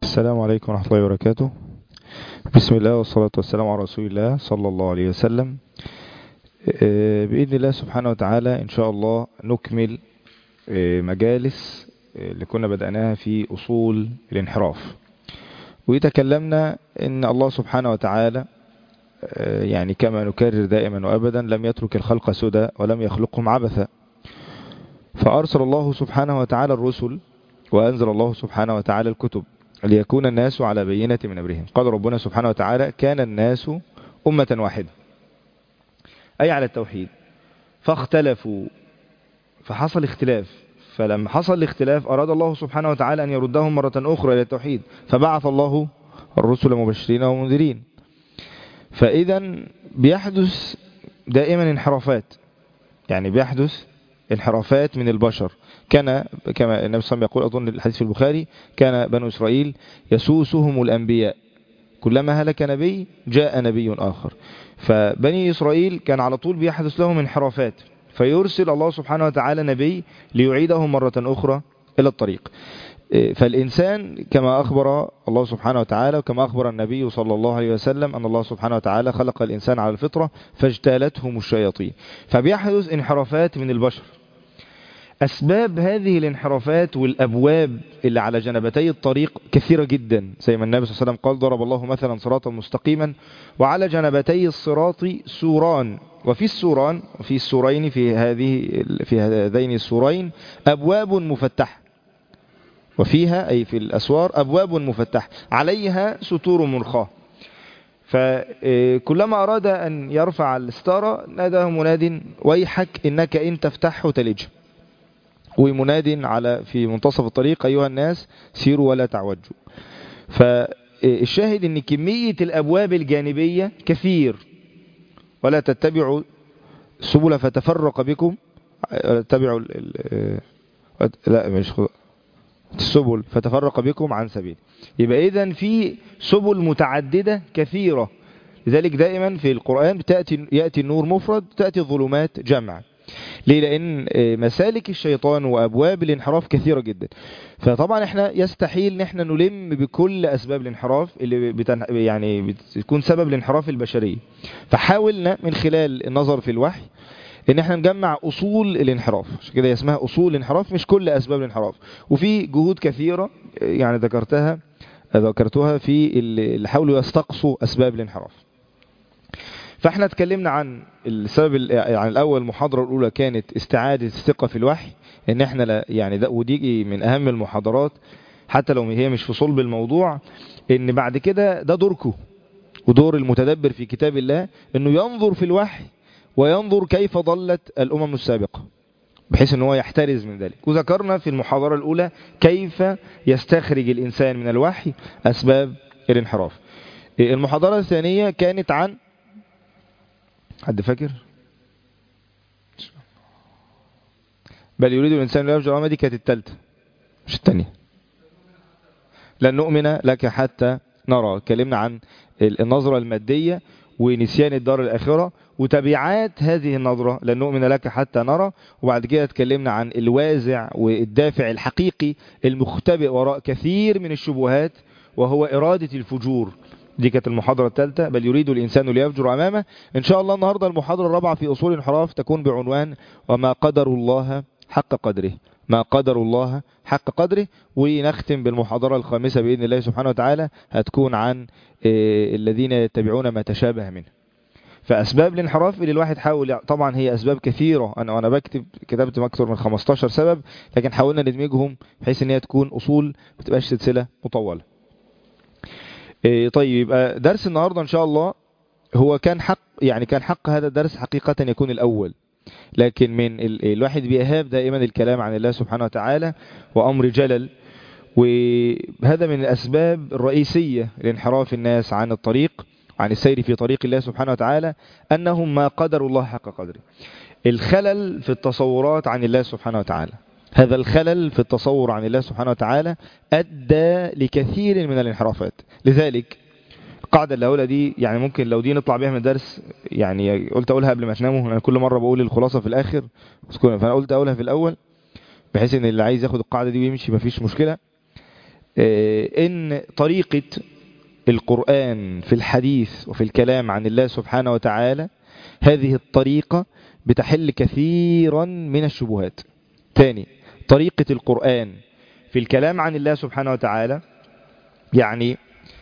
السلام عليكم ورحمة الله وبركاته بسم الله والصلاة والسلام على رسول الله صلى الله عليه وسلم بإذن الله سبحانه وتعالى إن شاء الله نكمل مجالس اللي كنا بدأناها في أصول الانحراف وتكلمنا إن الله سبحانه وتعالى يعني كما نكرر دائما وأبدا لم يترك الخلق سدى ولم يخلقهم عبثا فأرسل الله سبحانه وتعالى الرسل وأنزل الله سبحانه وتعالى الكتب ليكون الناس على بينة من أمرهم قال ربنا سبحانه وتعالى كان الناس أمة واحدة أي على التوحيد فاختلفوا فحصل اختلاف فلما حصل الاختلاف أراد الله سبحانه وتعالى أن يردهم مرة أخرى إلى التوحيد فبعث الله الرسل مبشرين ومنذرين فإذا بيحدث دائما انحرافات يعني بيحدث انحرافات من البشر كان كما النبي صلى الله عليه وسلم يقول أظن الحديث في البخاري كان بنو إسرائيل يسوسهم الأنبياء كلما هلك نبي جاء نبي آخر فبني إسرائيل كان على طول بيحدث لهم انحرافات فيرسل الله سبحانه وتعالى نبي ليعيدهم مرة أخرى إلى الطريق فالإنسان كما أخبر الله سبحانه وتعالى وكما أخبر النبي صلى الله عليه وسلم أن الله سبحانه وتعالى خلق الإنسان على الفطرة فاجتالتهم الشياطين فبيحدث انحرافات من البشر أسباب هذه الانحرافات والأبواب اللي على جنبتي الطريق كثيرة جدا زي ما النبي صلى الله عليه وسلم قال ضرب الله مثلا صراطا مستقيما وعلى جنبتي الصراط سوران وفي السوران وفي السورين في هذه في هذين السورين أبواب مفتحة وفيها أي في الأسوار أبواب مفتحة عليها ستور مرخاة فكلما أراد أن يرفع الستارة ناداه مناد ويحك إنك إن تفتحه تلجه ومناد على في منتصف الطريق أيها الناس سيروا ولا تعوجوا فالشاهد أن كمية الأبواب الجانبية كثير ولا تتبعوا السبل فتفرق بكم تتبعوا لا مش السبل فتفرق بكم عن سبيل يبقى إذن في سبل متعددة كثيرة لذلك دائما في القرآن بتأتي يأتي النور مفرد تأتي الظلمات جمع ليه لأن مسالك الشيطان وأبواب الانحراف كثيرة جدا فطبعا احنا يستحيل ان احنا نلم بكل أسباب الانحراف اللي بتن... يعني بتكون سبب الانحراف البشري فحاولنا من خلال النظر في الوحي ان احنا نجمع اصول الانحراف عشان كده اسمها اصول الانحراف مش كل اسباب الانحراف وفي جهود كثيرة يعني ذكرتها ذكرتها في اللي حاولوا يستقصوا اسباب الانحراف فاحنا اتكلمنا عن السبب يعني الاول المحاضرة الاولى كانت استعادة الثقة في الوحي ان احنا لا يعني ده ودي من اهم المحاضرات حتى لو هي مش في صلب الموضوع ان بعد كده ده دوركم ودور المتدبر في كتاب الله انه ينظر في الوحي وينظر كيف ضلت الامم السابقة بحيث ان هو يحترز من ذلك وذكرنا في المحاضرة الاولى كيف يستخرج الانسان من الوحي اسباب الانحراف المحاضرة الثانية كانت عن حد فاكر بل يريد الإنسان لا يرجع دي كانت التالتة مش التانية لن نؤمن لك حتى نرى اتكلمنا عن النظرة المادية ونسيان الدار الآخرة وتبعات هذه النظرة لن نؤمن لك حتى نرى وبعد كده اتكلمنا عن الوازع والدافع الحقيقي المختبئ وراء كثير من الشبهات وهو إرادة الفجور دي كانت المحاضرة الثالثة بل يريد الإنسان ليفجر أمامه إن شاء الله النهاردة المحاضرة الرابعة في أصول الانحراف تكون بعنوان وما قدر الله حق قدره ما قدر الله حق قدره ونختم بالمحاضرة الخامسة بإذن الله سبحانه وتعالى هتكون عن الذين يتبعون ما تشابه منه فأسباب الانحراف اللي الواحد حاول طبعا هي أسباب كثيرة أنا وأنا بكتب كتبت أكثر من 15 سبب لكن حاولنا ندمجهم بحيث أن هي تكون أصول ما تبقاش سلسلة مطولة طيب يبقى درس النهاردة ان شاء الله هو كان حق يعني كان حق هذا الدرس حقيقة يكون الاول لكن من الواحد بيهاب دائما الكلام عن الله سبحانه وتعالى وامر جلل وهذا من الاسباب الرئيسية لانحراف الناس عن الطريق عن السير في طريق الله سبحانه وتعالى انهم ما قدروا الله حق قدره الخلل في التصورات عن الله سبحانه وتعالى هذا الخلل في التصور عن الله سبحانه وتعالى أدى لكثير من الانحرافات لذلك القاعدة اللي هقولها دي يعني ممكن لو دي نطلع بيها من الدرس يعني قلت أقولها قبل ما تناموا أنا كل مرة بقول الخلاصة في الآخر فأنا قلت أقولها في الأول بحيث أن اللي عايز ياخد القاعدة دي ويمشي مفيش مشكلة ان طريقة القرآن في الحديث وفي الكلام عن الله سبحانه وتعالى هذه الطريقة بتحل كثيرا من الشبهات تاني طريقة القرآن في الكلام عن الله سبحانه وتعالى يعني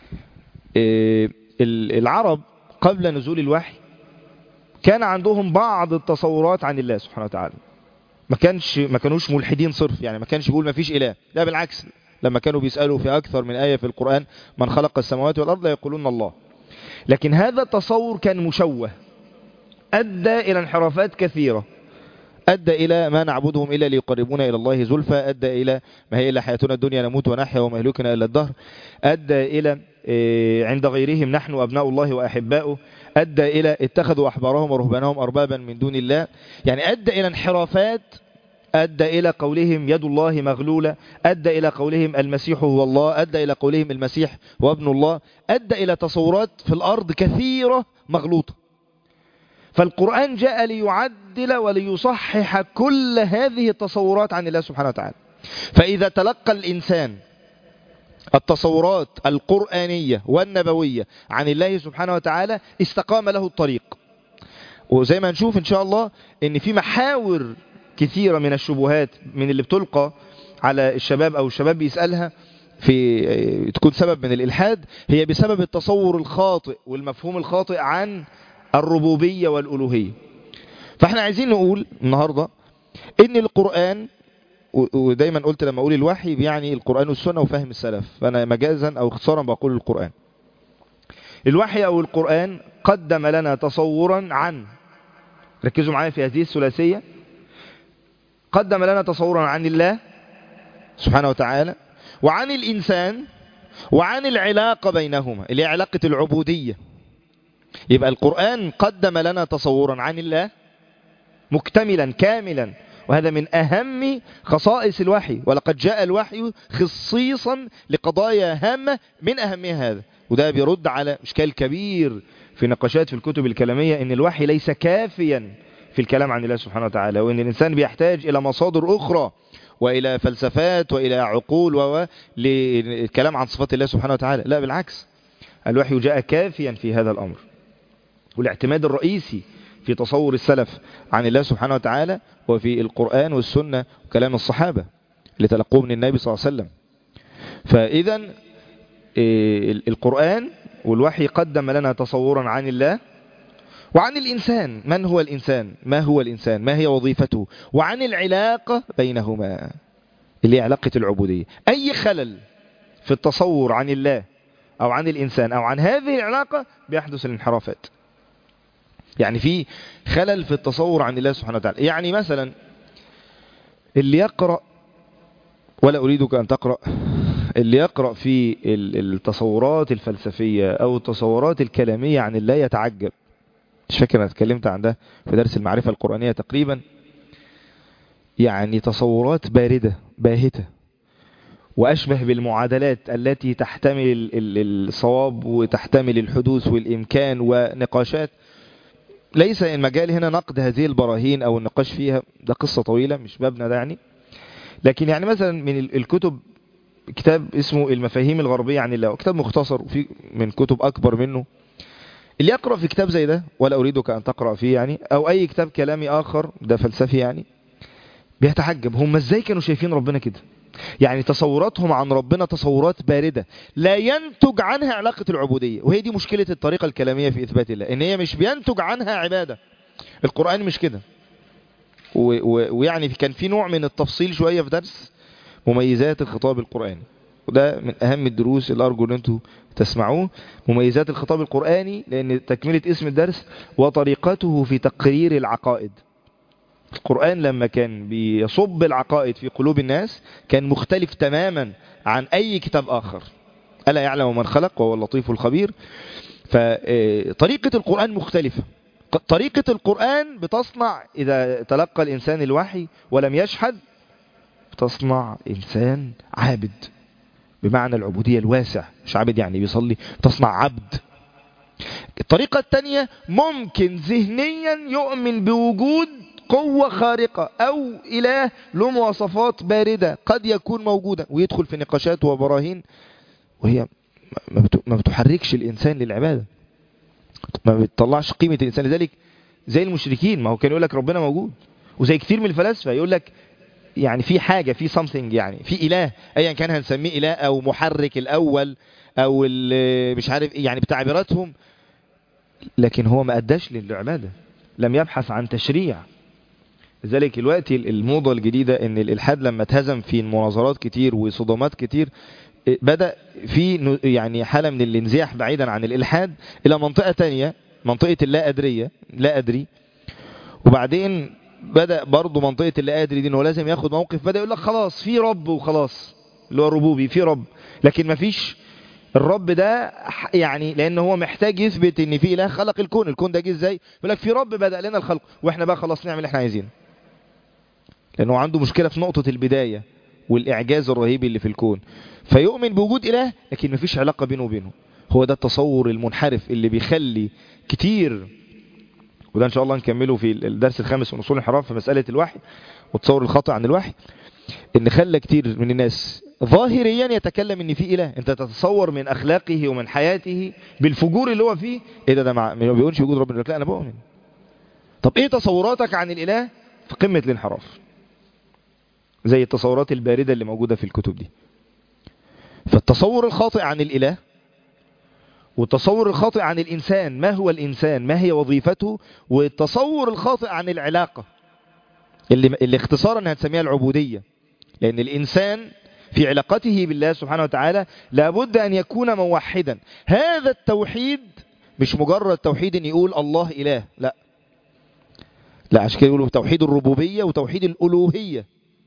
العرب قبل نزول الوحي كان عندهم بعض التصورات عن الله سبحانه وتعالى ما كانش ما كانوش ملحدين صرف يعني ما كانش بيقول ما فيش إله لا بالعكس لما كانوا بيسألوا في أكثر من آية في القرآن من خلق السماوات والأرض يقولون الله لكن هذا التصور كان مشوه أدى إلى انحرافات كثيرة أدى إلى ما نعبدهم إلا ليقربونا إلى الله زلفى أدى إلى ما هي إلا حياتنا الدنيا نموت ونحيا وما يهلكنا إلا الدهر أدى إلى عند غيرهم نحن أبناء الله وأحباؤه أدى إلى اتخذوا أحبارهم ورهبانهم أربابا من دون الله يعني أدى إلى انحرافات أدى إلى قولهم يد الله مغلولة أدى إلى قولهم المسيح هو الله أدى إلى قولهم المسيح هو ابن الله أدى إلى تصورات في الأرض كثيرة مغلوطة فالقرآن جاء ليعدل وليصحح كل هذه التصورات عن الله سبحانه وتعالى فإذا تلقى الإنسان التصورات القرآنية والنبوية عن الله سبحانه وتعالى استقام له الطريق وزي ما نشوف إن شاء الله إن في محاور كثيرة من الشبهات من اللي بتلقى على الشباب أو الشباب بيسألها في تكون سبب من الإلحاد هي بسبب التصور الخاطئ والمفهوم الخاطئ عن الربوبية والألوهية فاحنا عايزين نقول النهاردة ان القرآن ودايما قلت لما اقول الوحي بيعني القرآن والسنة وفهم السلف فانا مجازا او اختصارا بقول القرآن الوحي او القرآن قدم لنا تصورا عن ركزوا معايا في هذه الثلاثية قدم لنا تصورا عن الله سبحانه وتعالى وعن الإنسان وعن العلاقة بينهما اللي هي علاقة العبودية يبقى القرآن قدم لنا تصورا عن الله مكتملا كاملا وهذا من أهم خصائص الوحي ولقد جاء الوحي خصيصا لقضايا هامة من أهمها هذا وده بيرد على إشكال كبير في نقاشات في الكتب الكلامية ان الوحي ليس كافيا في الكلام عن الله سبحانه وتعالى وان الإنسان بيحتاج إلى مصادر أخرى وإلى فلسفات وإلى عقول و للكلام عن صفات الله سبحانه وتعالى لا بالعكس الوحي جاء كافيا في هذا الأمر والاعتماد الرئيسي في تصور السلف عن الله سبحانه وتعالى وفي القرآن والسنة وكلام الصحابة اللي تلقوه من النبي صلى الله عليه وسلم فإذا القرآن والوحي قدم لنا تصورا عن الله وعن الإنسان من هو الإنسان ما هو الإنسان ما هي وظيفته وعن العلاقة بينهما اللي هي علاقة العبودية أي خلل في التصور عن الله أو عن الإنسان أو عن هذه العلاقة بيحدث الانحرافات يعني في خلل في التصور عن الله سبحانه وتعالى يعني مثلا اللي يقرأ ولا أريدك أن تقرأ اللي يقرأ في التصورات الفلسفية أو التصورات الكلامية عن الله يتعجب مش فاكر أنا اتكلمت عن ده في درس المعرفة القرآنية تقريبا يعني تصورات باردة باهتة وأشبه بالمعادلات التي تحتمل الصواب وتحتمل الحدوث والإمكان ونقاشات ليس المجال هنا نقد هذه البراهين أو النقاش فيها ده قصة طويلة مش بابنا ده يعني لكن يعني مثلا من الكتب كتاب اسمه المفاهيم الغربية عن الله كتاب مختصر وفي من كتب أكبر منه اللي يقرأ في كتاب زي ده ولا أريدك أن تقرأ فيه يعني أو أي كتاب كلامي آخر ده فلسفي يعني بيتحجب هم ازاي كانوا شايفين ربنا كده يعني تصوراتهم عن ربنا تصورات باردة لا ينتج عنها علاقة العبودية وهي دي مشكلة الطريقة الكلامية في إثبات الله إن هي مش بينتج عنها عبادة القرآن مش كده ويعني كان في نوع من التفصيل شوية في درس مميزات الخطاب القرآني وده من أهم الدروس اللي أرجو أن أنتم تسمعوه مميزات الخطاب القرآني لأن تكملة اسم الدرس وطريقته في تقرير العقائد القرآن لما كان بيصب العقائد في قلوب الناس كان مختلف تماما عن أي كتاب آخر ألا يعلم من خلق وهو اللطيف الخبير فطريقة القرآن مختلفة طريقة القرآن بتصنع إذا تلقى الإنسان الوحي ولم يشحذ بتصنع إنسان عابد بمعنى العبودية الواسع مش عابد يعني بيصلي تصنع عبد الطريقة الثانية ممكن ذهنيا يؤمن بوجود قوة خارقة أو إله له مواصفات باردة قد يكون موجودا ويدخل في نقاشات وبراهين وهي ما بتحركش الإنسان للعبادة ما بتطلعش قيمة الإنسان لذلك زي المشركين ما هو كان يقول لك ربنا موجود وزي كتير من الفلاسفة يقول لك يعني في حاجة في something يعني في إله أيا كان هنسميه إله أو محرك الأول أو مش عارف يعني بتعبيراتهم لكن هو ما أداش للعبادة لم يبحث عن تشريع لذلك الوقت الموضة الجديدة ان الالحاد لما اتهزم في مناظرات كتير وصدامات كتير بدأ في يعني حالة من الانزياح بعيدا عن الالحاد الى منطقة تانية منطقة اللا أدرية لا أدري وبعدين بدأ برضو منطقة اللا أدري دي انه لازم ياخد موقف بدأ يقول لك خلاص في رب وخلاص اللي هو ربوبي في رب لكن ما فيش الرب ده يعني لان هو محتاج يثبت ان في اله خلق الكون الكون ده جه ازاي يقول لك في رب بدأ لنا الخلق واحنا بقى خلاص نعمل اللي احنا عايزينه لانه عنده مشكلة في نقطة البداية والاعجاز الرهيب اللي في الكون فيؤمن بوجود اله لكن مفيش علاقة بينه وبينه هو ده التصور المنحرف اللي بيخلي كتير وده ان شاء الله نكمله في الدرس الخامس من اصول الانحراف في مسألة الوحي والتصور الخطأ عن الوحي ان خلى كتير من الناس ظاهريا يتكلم ان في اله انت تتصور من اخلاقه ومن حياته بالفجور اللي هو فيه ايه ده ده ما بيقولش وجود ربنا لا انا بؤمن طب ايه تصوراتك عن الاله في قمة الانحراف زي التصورات الباردة اللي موجودة في الكتب دي فالتصور الخاطئ عن الاله والتصور الخاطئ عن الانسان ما هو الانسان ما هي وظيفته والتصور الخاطئ عن العلاقة اللي, اللي اختصارا هتسميها العبودية لان الانسان في علاقته بالله سبحانه وتعالى لابد أن يكون موحدا هذا التوحيد مش مجرد توحيد ان يقول الله إله لا لا عشان كده يقولوا توحيد الربوبية وتوحيد الألوهية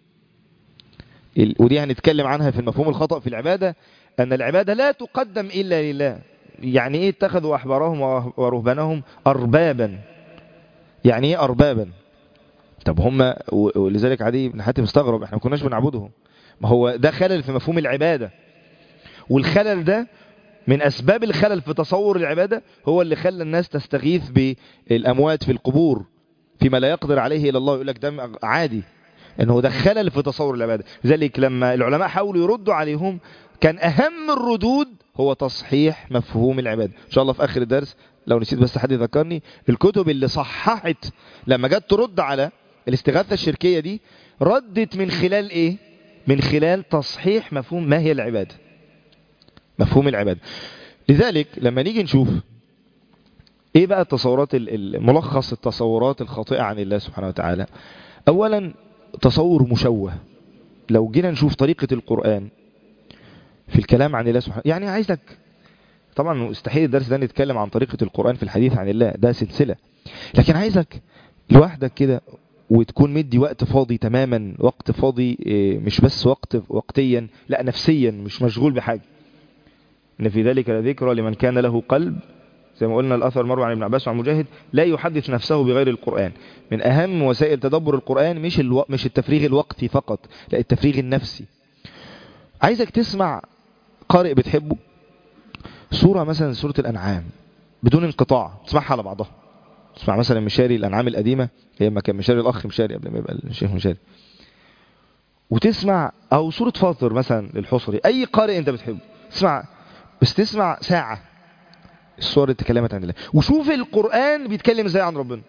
ودي هنتكلم عنها في المفهوم الخطأ في العبادة أن العبادة لا تقدم إلا لله يعني إيه اتخذوا أحبارهم ورهبانهم أربابا يعني إيه أربابا طب هم ولذلك عدي بن حاتم استغرب احنا ما كناش بنعبدهم ما هو ده خلل في مفهوم العبادة والخلل ده من أسباب الخلل في تصور العبادة هو اللي خلى الناس تستغيث بالأموات في القبور فيما لا يقدر عليه إلا الله يقول لك ده عادي انه ده خلل في تصور العبادة لذلك لما العلماء حاولوا يردوا عليهم كان أهم الردود هو تصحيح مفهوم العبادة إن شاء الله في آخر الدرس لو نسيت بس حد يذكرني الكتب اللي صححت لما جت ترد على الاستغاثة الشركية دي ردت من خلال ايه من خلال تصحيح مفهوم ما هي العبادة مفهوم العبادة لذلك لما نيجي نشوف ايه بقى التصورات ملخص التصورات الخاطئة عن الله سبحانه وتعالى اولا تصور مشوه لو جينا نشوف طريقة القرآن في الكلام عن الله سبحانه يعني عايزك طبعا مستحيل الدرس ده نتكلم عن طريقة القرآن في الحديث عن الله ده سلسلة لكن عايزك لوحدك كده وتكون مدي وقت فاضي تماما وقت فاضي مش بس وقت وقتيا لا نفسيا مش مشغول بحاجة ان في ذلك لذكرى لمن كان له قلب زي ما قلنا الأثر مروي عن ابن عباس وعن مجاهد لا يحدث نفسه بغير القرآن من أهم وسائل تدبر القرآن مش الو... مش التفريغ الوقتي فقط لا التفريغ النفسي عايزك تسمع قارئ بتحبه سورة مثلا سورة الأنعام بدون انقطاع تسمعها على بعضها تسمع مثلا مشاري الأنعام القديمة هي ما كان مشاري الأخ مشاري قبل ما يبقى الشيخ مشاري وتسمع أو سورة فاطر مثلا للحصري أي قارئ أنت بتحبه تسمع بس تسمع ساعة الصور اللي اتكلمت عن الله وشوف القرآن بيتكلم ازاي عن ربنا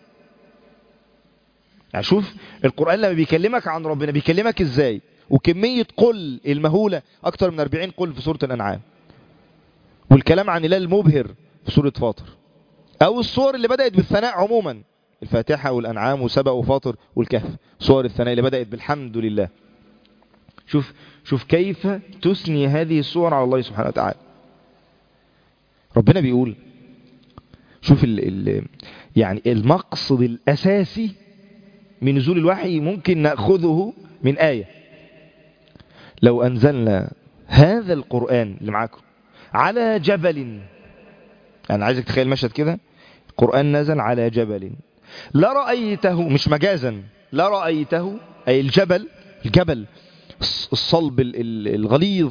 يعني شوف القرآن لما بيكلمك عن ربنا بيكلمك ازاي وكمية قل المهولة اكتر من 40 قل في سورة الانعام والكلام عن الله المبهر في سورة فاطر او الصور اللي بدأت بالثناء عموما الفاتحة والانعام وسبأ وفاطر والكهف صور الثناء اللي بدأت بالحمد لله شوف شوف كيف تثني هذه الصور على الله سبحانه وتعالى ربنا بيقول شوف ال ال يعني المقصد الأساسي من نزول الوحي ممكن نأخذه من آية لو أنزلنا هذا القرآن اللي معاكم على جبل أنا عايزك تخيل مشهد كده القرآن نزل على جبل لرأيته مش مجازا لرأيته أي الجبل الجبل الصلب الغليظ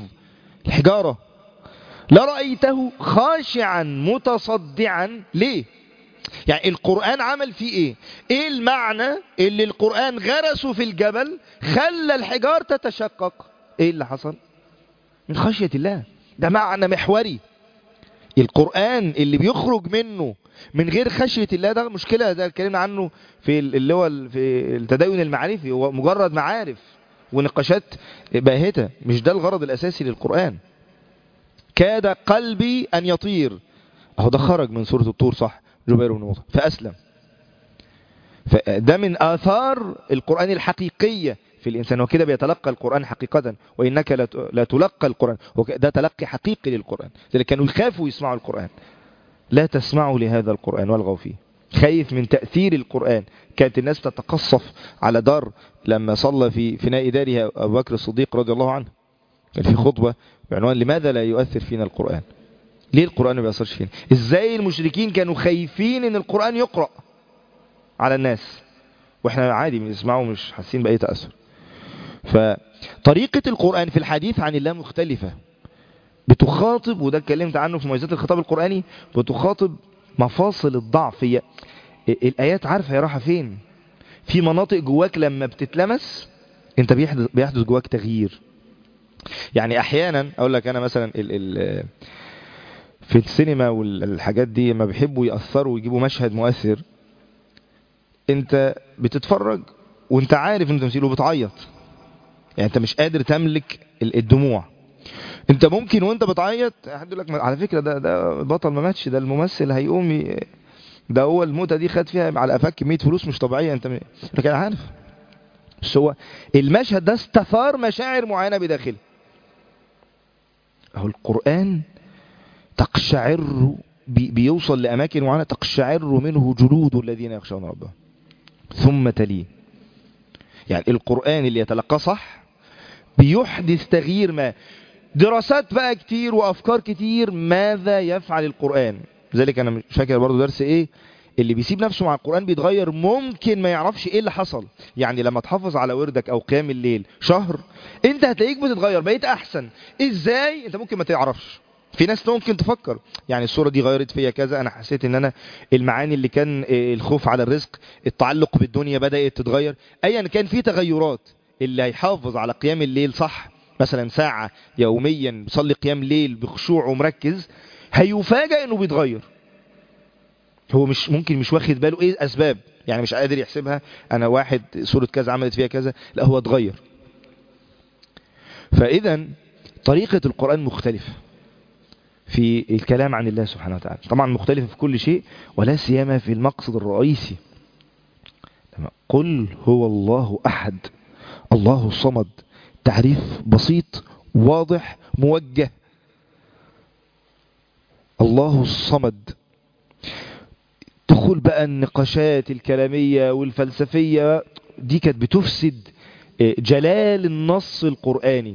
الحجارة لرأيته خاشعا متصدعا ليه يعني القرآن عمل فيه ايه ايه المعنى اللي القرآن غرسه في الجبل خلى الحجار تتشقق ايه اللي حصل من خشية الله ده معنى محوري القرآن اللي بيخرج منه من غير خشية الله ده مشكلة ده اتكلمنا عنه في اللي هو في التدين المعرفي هو مجرد معارف ونقاشات باهتة مش ده الغرض الأساسي للقرآن كاد قلبي أن يطير أهو ده خرج من سورة الطور صح جبير بن مطعم فأسلم فده من آثار القرآن الحقيقية في الإنسان وكده بيتلقى القرآن حقيقة وإنك لا تلقى القرآن ده تلقي حقيقي للقرآن لذلك كانوا يخافوا يسمعوا القرآن لا تسمعوا لهذا القرآن والغوا فيه خايف من تأثير القرآن كانت الناس تتقصف على دار لما صلى في فناء دارها أبو بكر الصديق رضي الله عنه كان في خطبة بعنوان لماذا لا يؤثر فينا القرآن ليه القرآن ما بيأثرش فينا ازاي المشركين كانوا خايفين ان القرآن يقرأ على الناس واحنا عادي بنسمعه مش حاسين بأي تأثر فطريقة القرآن في الحديث عن الله مختلفة بتخاطب وده اتكلمت عنه في مميزات الخطاب القرآني بتخاطب مفاصل الضعف هي الآيات عارفة هي رايحة فين في مناطق جواك لما بتتلمس انت بيحدث, بيحدث جواك تغيير يعني احيانا اقول لك انا مثلا ال ال في السينما والحاجات دي لما بيحبوا يأثروا ويجيبوا مشهد مؤثر انت بتتفرج وانت عارف ان تمثيله بتعيط يعني انت مش قادر تملك الدموع انت ممكن وانت بتعيط حد يقول لك على فكره ده ده البطل ما ماتش ده الممثل هيقوم ي... ده هو الموتة دي خد فيها على قفاك كمية فلوس مش طبيعية انت لكن انا عارف بس هو المشهد ده استثار مشاعر معينة بداخله اهو القرآن تقشعر بي بيوصل لأماكن معينة تقشعر منه جلود الذين يخشون ربهم ثم تليه يعني القرآن اللي يتلقى صح بيحدث تغيير ما دراسات بقى كتير وأفكار كتير ماذا يفعل القرآن لذلك أنا مش فاكر برضو درس إيه اللي بيسيب نفسه مع القرآن بيتغير ممكن ما يعرفش إيه اللي حصل يعني لما تحافظ على وردك أو قيام الليل شهر أنت هتلاقيك بتتغير بقيت أحسن إزاي أنت ممكن ما تعرفش في ناس ممكن تفكر يعني الصورة دي غيرت فيا كذا أنا حسيت أن أنا المعاني اللي كان الخوف على الرزق التعلق بالدنيا بدأت تتغير أيا كان في تغيرات اللي هيحافظ على قيام الليل صح مثلا ساعة يوميا بيصلي قيام ليل بخشوع ومركز هيفاجئ انه بيتغير هو مش ممكن مش واخد باله ايه اسباب يعني مش قادر يحسبها انا واحد صورة كذا عملت فيها كذا لا هو اتغير فاذا طريقة القرآن مختلفة في الكلام عن الله سبحانه وتعالى طبعا مختلفة في كل شيء ولا سيما في المقصد الرئيسي قل هو الله أحد الله الصمد تعريف بسيط واضح موجه الله الصمد دخول بقى النقاشات الكلامية والفلسفية دي كانت بتفسد جلال النص القرآني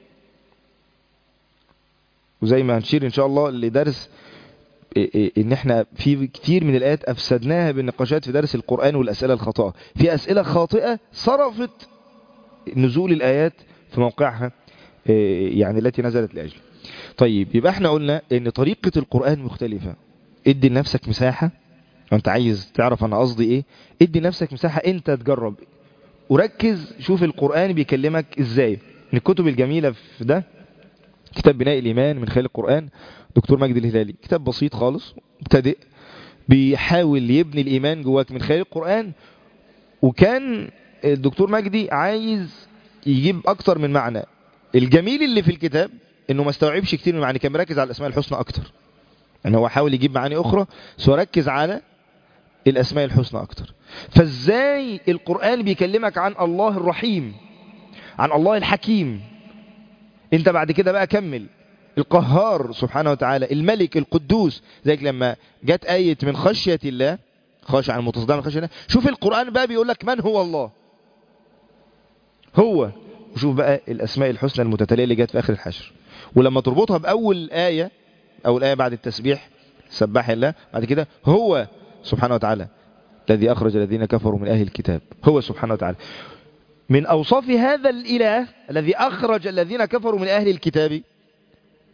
وزي ما هنشير ان شاء الله لدرس ان احنا في كتير من الايات افسدناها بالنقاشات في درس القرآن والاسئلة الخاطئة في اسئلة خاطئة صرفت نزول الايات في موقعها يعني التي نزلت لاجله طيب يبقى احنا قلنا ان طريقة القرآن مختلفة ادي لنفسك مساحة انت عايز تعرف انا قصدي ايه ادي لنفسك مساحة انت تجرب وركز شوف القرآن بيكلمك ازاي من الكتب الجميلة في ده كتاب بناء الإيمان من خلال القرآن دكتور مجد الهلالي كتاب بسيط خالص مبتدئ بيحاول يبني الإيمان جواك من خلال القرآن وكان الدكتور مجدي عايز يجيب أكتر من معنى الجميل اللي في الكتاب انه ما استوعبش كتير من المعاني كان مركز على الأسماء الحسنى أكتر يعني هو حاول يجيب معاني أخرى بس ركز على الأسماء الحسنى أكتر فازاي القرآن بيكلمك عن الله الرحيم عن الله الحكيم انت بعد كده بقى كمل القهار سبحانه وتعالى الملك القدوس زيك لما جت آية من خشية الله خاشع عن المتصدع من خشية الله شوف القرآن بقى بيقول لك من هو الله هو وشوف بقى الأسماء الحسنى المتتالية اللي جت في آخر الحشر ولما تربطها بأول آية أول آية بعد التسبيح سبح الله بعد كده هو سبحانه وتعالى الذي أخرج الذين كفروا من أهل الكتاب هو سبحانه وتعالى من أوصاف هذا الإله الذي أخرج الذين كفروا من أهل الكتاب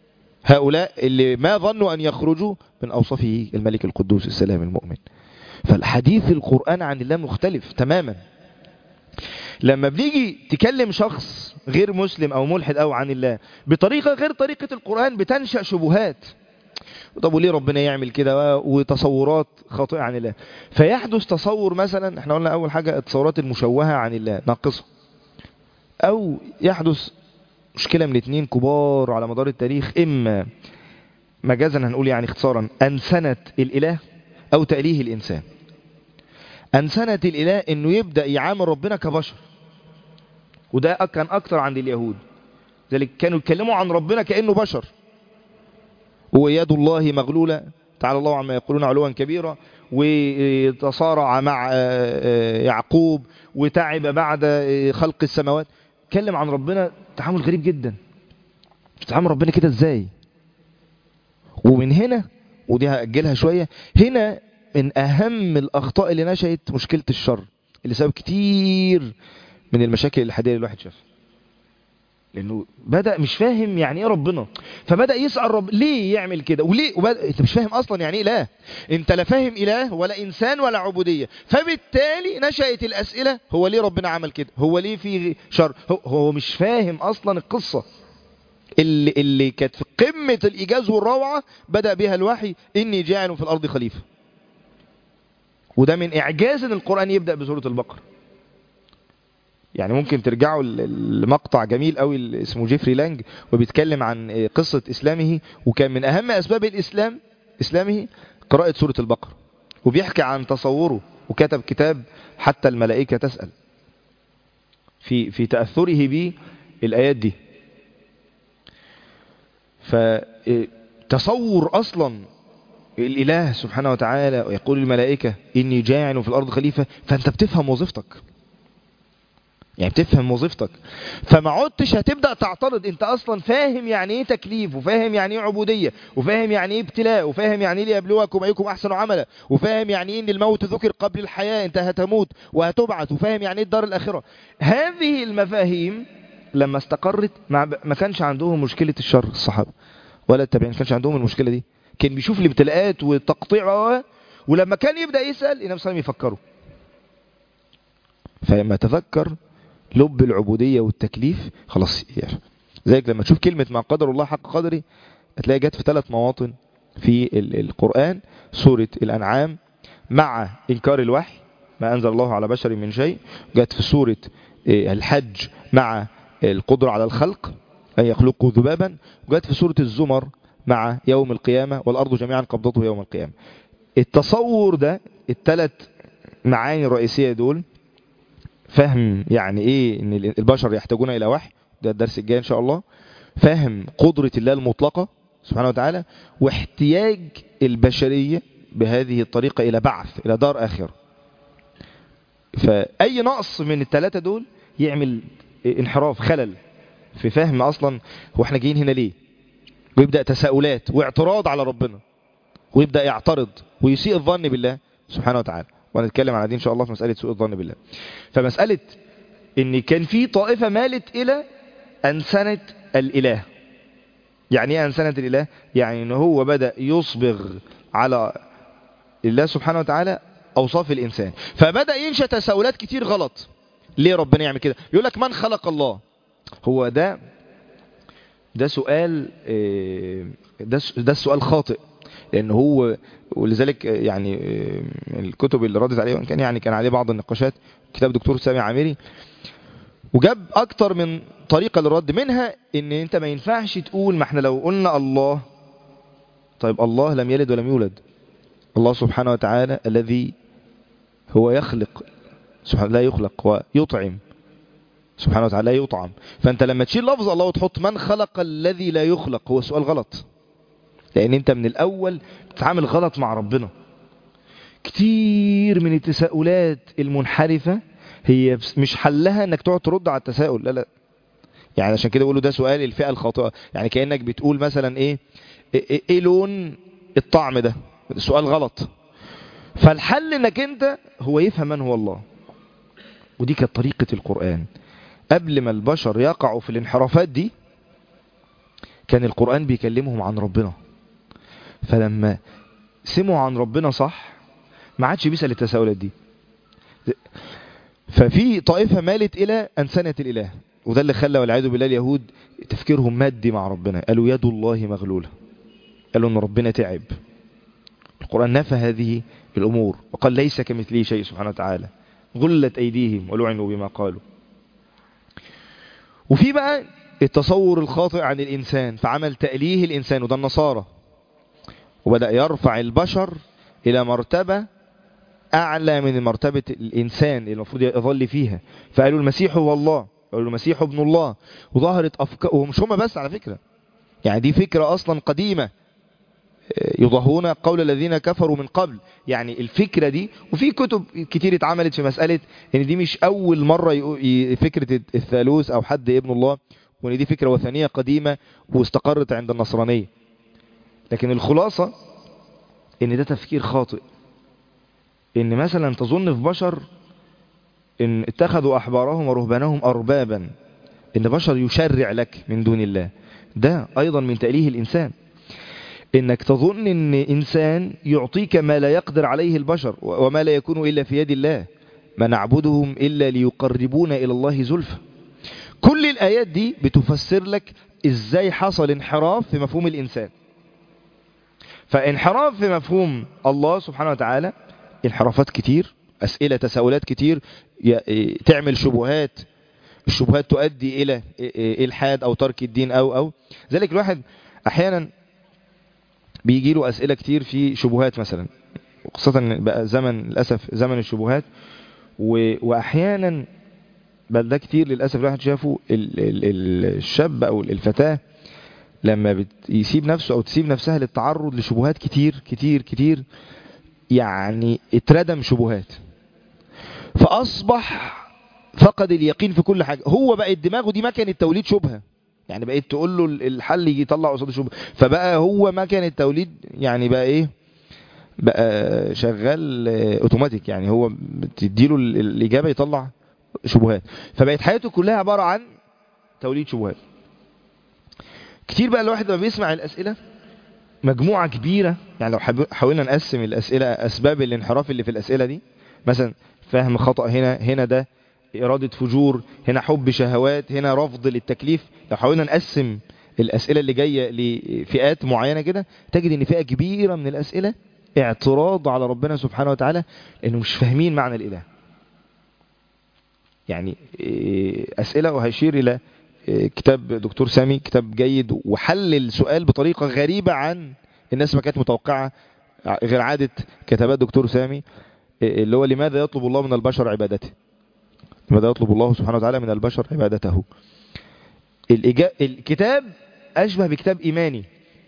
هؤلاء اللي ما ظنوا أن يخرجوا من أوصافه الملك القدوس السلام المؤمن فالحديث القرآن عن الله مختلف تماما لما بنيجي تكلم شخص غير مسلم أو ملحد أو عن الله بطريقة غير طريقة القرآن بتنشأ شبهات طب وليه ربنا يعمل كده وتصورات خاطئة عن الله فيحدث تصور مثلا احنا قلنا أول حاجة التصورات المشوهة عن الله ناقصة أو يحدث مشكلة من اتنين كبار على مدار التاريخ إما مجازا هنقول يعني اختصارا أنسنة الإله أو تأليه الإنسان أنسنة الإله إنه يبدأ يعامل ربنا كبشر وده كان أكتر عند اليهود ذلك كانوا يتكلموا عن ربنا كأنه بشر ويد الله مغلولة تعالى الله عما يقولون علوا كبيرا وتصارع مع يعقوب وتعب بعد خلق السماوات تكلم عن ربنا تعامل غريب جدا تعامل ربنا كده ازاي ومن هنا ودي هأجلها شوية هنا من أهم الأخطاء اللي نشأت مشكلة الشر اللي سبب كتير من المشاكل الحادية اللي الواحد شافها لأنه بدأ مش فاهم يعني إيه ربنا فبدأ يسأل رب ليه يعمل كده وليه وبدأ... أنت مش فاهم أصلا يعني إيه إله أنت لا فاهم إله ولا إنسان ولا عبودية فبالتالي نشأت الأسئلة هو ليه ربنا عمل كده هو ليه في شر هو, هو مش فاهم أصلا القصة اللي, اللي كانت في قمة الإيجاز والروعة بدأ بها الوحي إني جاعل في الأرض خليفة وده من إعجاز إن القرآن يبدأ بسورة البقرة يعني ممكن ترجعوا لمقطع جميل قوي اسمه جيفري لانج وبيتكلم عن قصة إسلامه وكان من أهم أسباب الإسلام إسلامه قراءة سورة البقرة وبيحكي عن تصوره وكتب كتاب حتى الملائكة تسأل في في تأثره بالآيات دي فتصور أصلا الإله سبحانه وتعالى ويقول الملائكة إني جاعل في الأرض خليفة فأنت بتفهم وظيفتك يعني بتفهم وظيفتك فما عدتش هتبدأ تعترض انت اصلا فاهم يعني ايه تكليف وفاهم يعني ايه عبودية وفاهم يعني ايه ابتلاء وفاهم يعني ايه ليبلوكم ايكم احسن عملا وفاهم يعني ايه ان الموت ذكر قبل الحياة انت هتموت وهتبعث وفاهم يعني ايه الدار الاخرة هذه المفاهيم لما استقرت ما كانش عندهم مشكلة الشر الصحابة ولا التابعين ما كانش عندهم المشكلة دي كان بيشوف الابتلاءات والتقطيع ولما كان يبدأ يسأل النبي صلى الله عليه وسلم يفكره فلما تذكر لب العبودية والتكليف خلاص يعني زيك لما تشوف كلمة ما قدر الله حق قدري هتلاقي جت في ثلاث مواطن في القرآن سورة الأنعام مع إنكار الوحي ما أنزل الله على بشر من شيء جت في سورة الحج مع القدرة على الخلق أن يخلقوا ذبابا وجت في سورة الزمر مع يوم القيامة والأرض جميعا قبضته يوم القيامة التصور ده الثلاث معاني الرئيسية دول فهم يعني ايه ان البشر يحتاجون الى وحي ده الدرس الجاي ان شاء الله فهم قدرة الله المطلقة سبحانه وتعالى واحتياج البشرية بهذه الطريقة الى بعث الى دار اخرة فاي نقص من الثلاثة دول يعمل انحراف خلل في فهم اصلا هو احنا جايين هنا ليه ويبدأ تساؤلات واعتراض على ربنا ويبدأ يعترض ويسيء الظن بالله سبحانه وتعالى وهنتكلم على دي ان شاء الله في مسألة سوء الظن بالله فمسألة ان كان في طائفة مالت الى انسنة الاله يعني ايه انسنة الاله يعني ان هو بدأ يصبغ على الله سبحانه وتعالى اوصاف الانسان فبدأ ينشأ تساؤلات كتير غلط ليه ربنا يعمل كده يقول لك من خلق الله هو ده ده سؤال ده ده السؤال خاطئ لان هو ولذلك يعني الكتب اللي ردت عليه كان يعني كان عليه بعض النقاشات كتاب دكتور سامي عامري وجاب اكتر من طريقة للرد منها ان انت ما ينفعش تقول ما احنا لو قلنا الله طيب الله لم يلد ولم يولد الله سبحانه وتعالى الذي هو يخلق سبحانه لا يخلق ويطعم سبحانه وتعالى لا يطعم فانت لما تشيل لفظ الله وتحط من خلق الذي لا يخلق هو سؤال غلط لان انت من الاول بتتعامل غلط مع ربنا كتير من التساؤلات المنحرفة هي مش حلها انك تقعد ترد على التساؤل لا لا يعني عشان كده بيقولوا ده سؤال الفئة الخاطئة يعني كأنك بتقول مثلا ايه ايه, إيه لون الطعم ده سؤال غلط فالحل انك انت هو يفهم من هو الله ودي كانت طريقة القرآن قبل ما البشر يقعوا في الانحرافات دي كان القرآن بيكلمهم عن ربنا فلما سمعوا عن ربنا صح ما عادش بيسأل التساؤلات دي ففي طائفة مالت إلى أنسنة الإله وده اللي خلى والعياذ بالله اليهود تفكيرهم مادي مع ربنا قالوا يد الله مغلولة قالوا أن ربنا تعب القرآن نفى هذه الأمور وقال ليس كمثله شيء سبحانه وتعالى غلت أيديهم ولعنوا بما قالوا وفي بقى التصور الخاطئ عن الإنسان فعمل تأليه الإنسان وده النصارى وبدأ يرفع البشر إلى مرتبة أعلى من مرتبة الإنسان اللي المفروض يظل فيها فقالوا المسيح هو الله قالوا المسيح ابن الله وظهرت أفكار ومش هم بس على فكرة يعني دي فكرة أصلا قديمة يضاهون قول الذين كفروا من قبل يعني الفكرة دي وفي كتب كتير اتعملت في مسألة ان دي مش اول مرة فكرة الثالوث او حد ابن الله وان دي فكرة وثنية قديمة واستقرت عند النصرانية لكن الخلاصة ان ده تفكير خاطئ ان مثلا تظن في بشر ان اتخذوا احبارهم ورهبانهم اربابا ان بشر يشرع لك من دون الله ده ايضا من تأليه الانسان انك تظن ان انسان يعطيك ما لا يقدر عليه البشر وما لا يكون الا في يد الله ما نعبدهم الا ليقربونا الى الله زلفى كل الايات دي بتفسر لك ازاي حصل انحراف في مفهوم الانسان فانحراف في مفهوم الله سبحانه وتعالى انحرافات كتير اسئلة تساؤلات كتير تعمل شبهات الشبهات تؤدي الى الحاد او ترك الدين او او ذلك الواحد احيانا بيجي له أسئلة كتير في شبهات مثلا وخاصة بقى زمن للأسف زمن الشبهات و... وأحيانا بل ده كتير للأسف الواحد شافه ال... ال... الشاب أو الفتاة لما يسيب نفسه أو تسيب نفسها للتعرض لشبهات كتير كتير كتير يعني اتردم شبهات فأصبح فقد اليقين في كل حاجة هو بقى دماغه دي مكنة توليد شبهة يعني بقيت تقول له الحل يجي يطلع قصاد الشبهه فبقى هو مكان التوليد يعني بقى ايه بقى شغال اوتوماتيك يعني هو بتديله الاجابه يطلع شبهات فبقت حياته كلها عباره عن توليد شبهات كتير بقى الواحد لما بيسمع الاسئله مجموعه كبيره يعني لو حاولنا نقسم الاسئله اسباب الانحراف اللي في الاسئله دي مثلا فهم خطا هنا هنا ده إرادة فجور هنا حب شهوات هنا رفض للتكليف لو حاولنا نقسم الأسئلة اللي جاية لفئات معينة كده تجد ان فئة كبيرة من الأسئلة اعتراض على ربنا سبحانه وتعالى لأنه مش فاهمين معنى الإله يعني أسئلة وهشير إلى كتاب دكتور سامي كتاب جيد وحل السؤال بطريقة غريبة عن الناس ما كانت متوقعة غير عادة كتابات دكتور سامي اللي هو لماذا يطلب الله من البشر عبادته لماذا يطلب الله سبحانه وتعالى من البشر عبادته الإجا... الكتاب أشبه بكتاب إيماني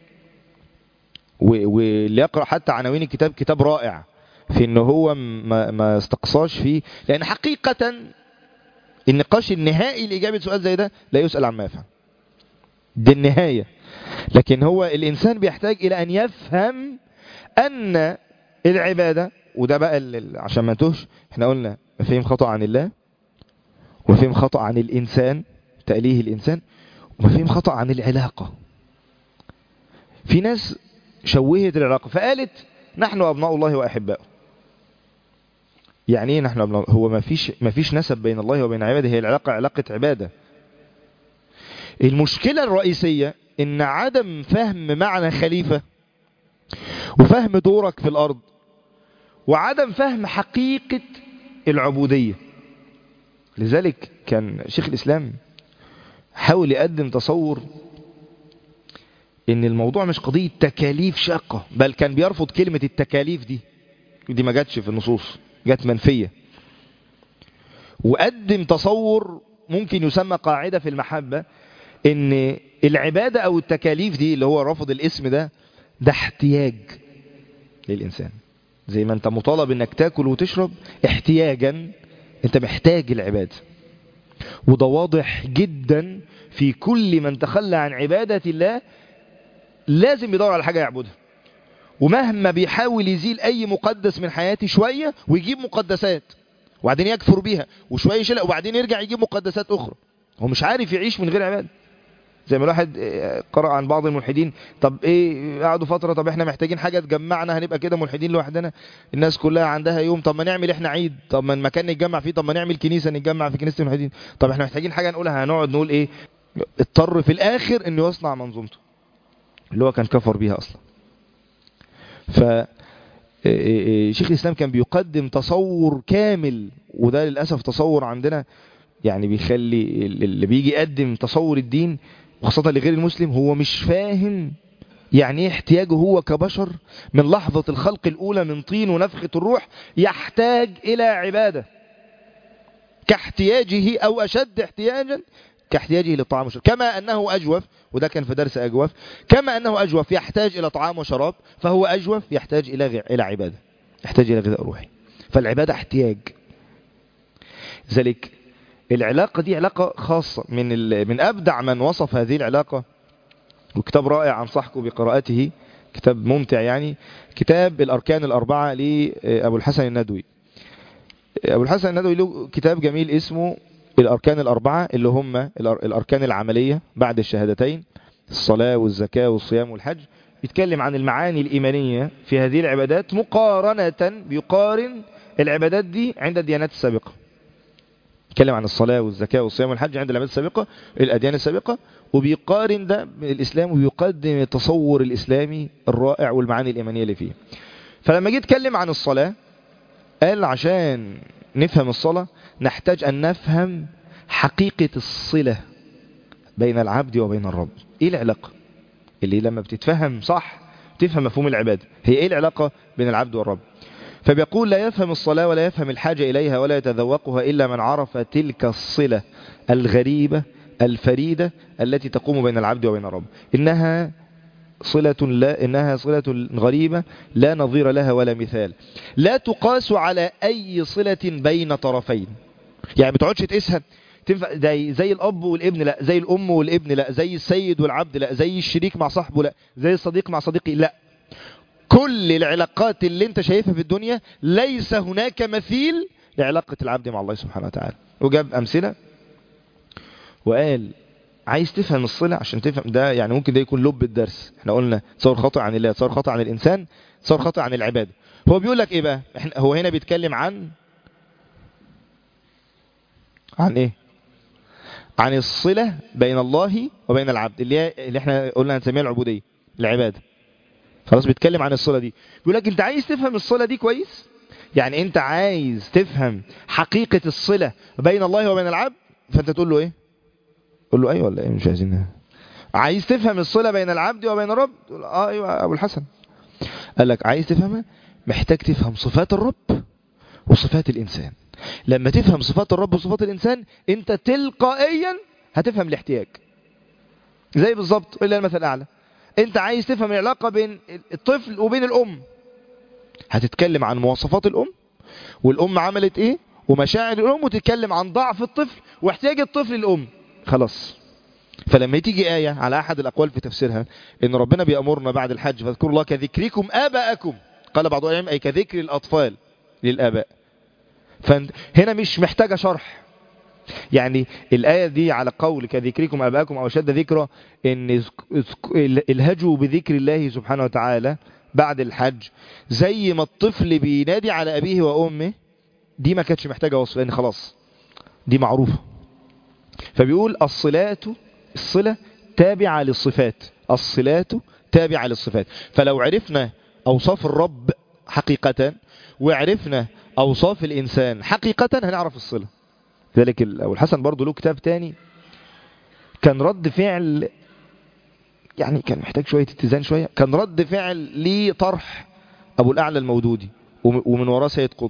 واللي يقرأ حتى عناوين الكتاب كتاب رائع في ان هو ما, ما استقصاش فيه لأن حقيقة النقاش النهائي لإجابة سؤال زي ده لا يسأل عما يفهم دي النهاية لكن هو الإنسان بيحتاج إلى أن يفهم أن العبادة وده بقى عشان ما تهش احنا قلنا مفهوم خطأ عن الله ومفهوم خطأ عن الإنسان تأليه الإنسان ومفهوم خطأ عن العلاقة في ناس شوهت العلاقة فقالت نحن أبناء الله وأحباؤه يعني ايه نحن أبناء هو ما فيش, ما فيش نسب بين الله وبين عباده هي العلاقة علاقة عبادة المشكلة الرئيسية ان عدم فهم معنى خليفة وفهم دورك في الأرض وعدم فهم حقيقة العبودية لذلك كان شيخ الإسلام حاول يقدم تصور ان الموضوع مش قضية تكاليف شاقة بل كان بيرفض كلمة التكاليف دي دي ما جاتش في النصوص جات منفية وقدم تصور ممكن يسمى قاعدة في المحبة ان العبادة او التكاليف دي اللي هو رفض الاسم ده ده احتياج للإنسان زي ما انت مطالب انك تاكل وتشرب احتياجا انت محتاج العبادة وده واضح جدا في كل من تخلى عن عبادة الله لازم يدور على حاجة يعبدها ومهما بيحاول يزيل اي مقدس من حياتي شوية ويجيب مقدسات وبعدين يكفر بيها وشوية يشيلها وبعدين يرجع يجيب مقدسات اخرى هو مش عارف يعيش من غير عبادة زي ما الواحد آه، قرأ عن بعض الملحدين طب ايه قعدوا فترة طب احنا محتاجين حاجة تجمعنا هنبقى كده ملحدين لوحدنا الناس كلها عندها يوم طب ما نعمل احنا عيد طب ما المكان نتجمع فيه طب ما نعمل كنيسة نتجمع في كنيسة الملحدين طب احنا محتاجين حاجة نقولها هنقعد نقول ايه اضطر في الاخر انه يصنع منظومته اللي هو كان كفر بيها اصلا ف إيه إيه شيخ الإسلام كان بيقدم تصور كامل وده للأسف تصور عندنا يعني بيخلي اللي بيجي يقدم تصور الدين وخاصة لغير المسلم هو مش فاهم يعني ايه احتياجه هو كبشر من لحظة الخلق الأولى من طين ونفخة الروح يحتاج إلى عبادة كاحتياجه أو أشد احتياجا كاحتياجه للطعام والشراب كما أنه أجوف وده كان في درس أجوف كما أنه أجوف يحتاج إلى طعام وشراب فهو أجوف يحتاج إلى غ... إلى عبادة يحتاج إلى غذاء روحي فالعبادة احتياج ذلك العلاقة دي علاقة خاصة من ال... من أبدع من وصف هذه العلاقة وكتاب رائع أنصحكم بقراءته كتاب ممتع يعني كتاب الأركان الأربعة لأبو الحسن الندوي أبو الحسن الندوي له كتاب جميل اسمه الأركان الأربعة اللي هم الأركان العملية بعد الشهادتين الصلاة والزكاة والصيام والحج يتكلم عن المعاني الإيمانية في هذه العبادات مقارنة بيقارن العبادات دي عند الديانات السابقة يتكلم عن الصلاة والزكاة والصيام والحج عند العبادات السابقة الأديان السابقة وبيقارن ده بالإسلام وبيقدم التصور الإسلامي الرائع والمعاني الإيمانية اللي فيه فلما جه يتكلم عن الصلاة قال عشان نفهم الصلاة نحتاج أن نفهم حقيقة الصلة بين العبد وبين الرب إيه العلاقة اللي لما بتتفهم صح تفهم مفهوم العبادة هي إيه العلاقة بين العبد والرب فبيقول لا يفهم الصلاة ولا يفهم الحاجة إليها ولا يتذوقها إلا من عرف تلك الصلة الغريبة الفريدة التي تقوم بين العبد وبين الرب إنها صلة لا إنها صلة غريبة لا نظير لها ولا مثال لا تقاس على أي صلة بين طرفين يعني بتقعدش تقيسها تنفع زي, زي الأب والابن لا زي الأم والابن لا زي السيد والعبد لا زي الشريك مع صاحبه لا زي الصديق مع صديقي لا كل العلاقات اللي انت شايفها في الدنيا ليس هناك مثيل لعلاقة العبد مع الله سبحانه وتعالى وجاب أمثلة وقال عايز تفهم الصلة عشان تفهم ده يعني ممكن ده يكون لب الدرس احنا قلنا تصور خطأ عن الله تصور خطأ عن الإنسان تصور خطأ عن العبادة هو بيقول لك ايه بقى احنا هو هنا بيتكلم عن عن ايه عن الصلة بين الله وبين العبد اللي, هي اللي احنا قلنا هنسميها العبودية العبادة خلاص بيتكلم عن الصلة دي بيقول لك انت عايز تفهم الصلة دي كويس يعني انت عايز تفهم حقيقة الصلة بين الله وبين العبد فانت تقول له ايه قول له ايوه ولا ايه مش عايزين عايز تفهم الصلة بين العبد وبين الرب تقول اه ايوه ابو الحسن قال لك عايز تفهمها محتاج تفهم صفات الرب وصفات الانسان لما تفهم صفات الرب وصفات الانسان انت تلقائيا هتفهم الاحتياج زي بالظبط الا المثل الاعلى انت عايز تفهم العلاقة بين الطفل وبين الام هتتكلم عن مواصفات الام والام عملت ايه ومشاعر الام وتتكلم عن ضعف الطفل واحتياج الطفل للام خلاص فلما تيجي آية على أحد الأقوال في تفسيرها إن ربنا بيأمرنا بعد الحج فاذكروا الله كذكركم آباءكم قال بعض العلماء أي كذكر الأطفال للآباء فهنا مش محتاجة شرح يعني الآية دي على قول كذكركم آباءكم أو شد ذكرى إن الهجوا بذكر الله سبحانه وتعالى بعد الحج زي ما الطفل بينادي على أبيه وأمه دي ما كانتش محتاجة وصف لأن خلاص دي معروفة فبيقول الصلات الصلة تابعة للصفات الصلات تابعة للصفات فلو عرفنا أوصاف الرب حقيقة وعرفنا أوصاف الإنسان حقيقة هنعرف الصلة ذلك أبو الحسن برضو له كتاب تاني كان رد فعل يعني كان محتاج شوية اتزان شوية كان رد فعل لطرح أبو الأعلى المودودي ومن وراه سيد قطب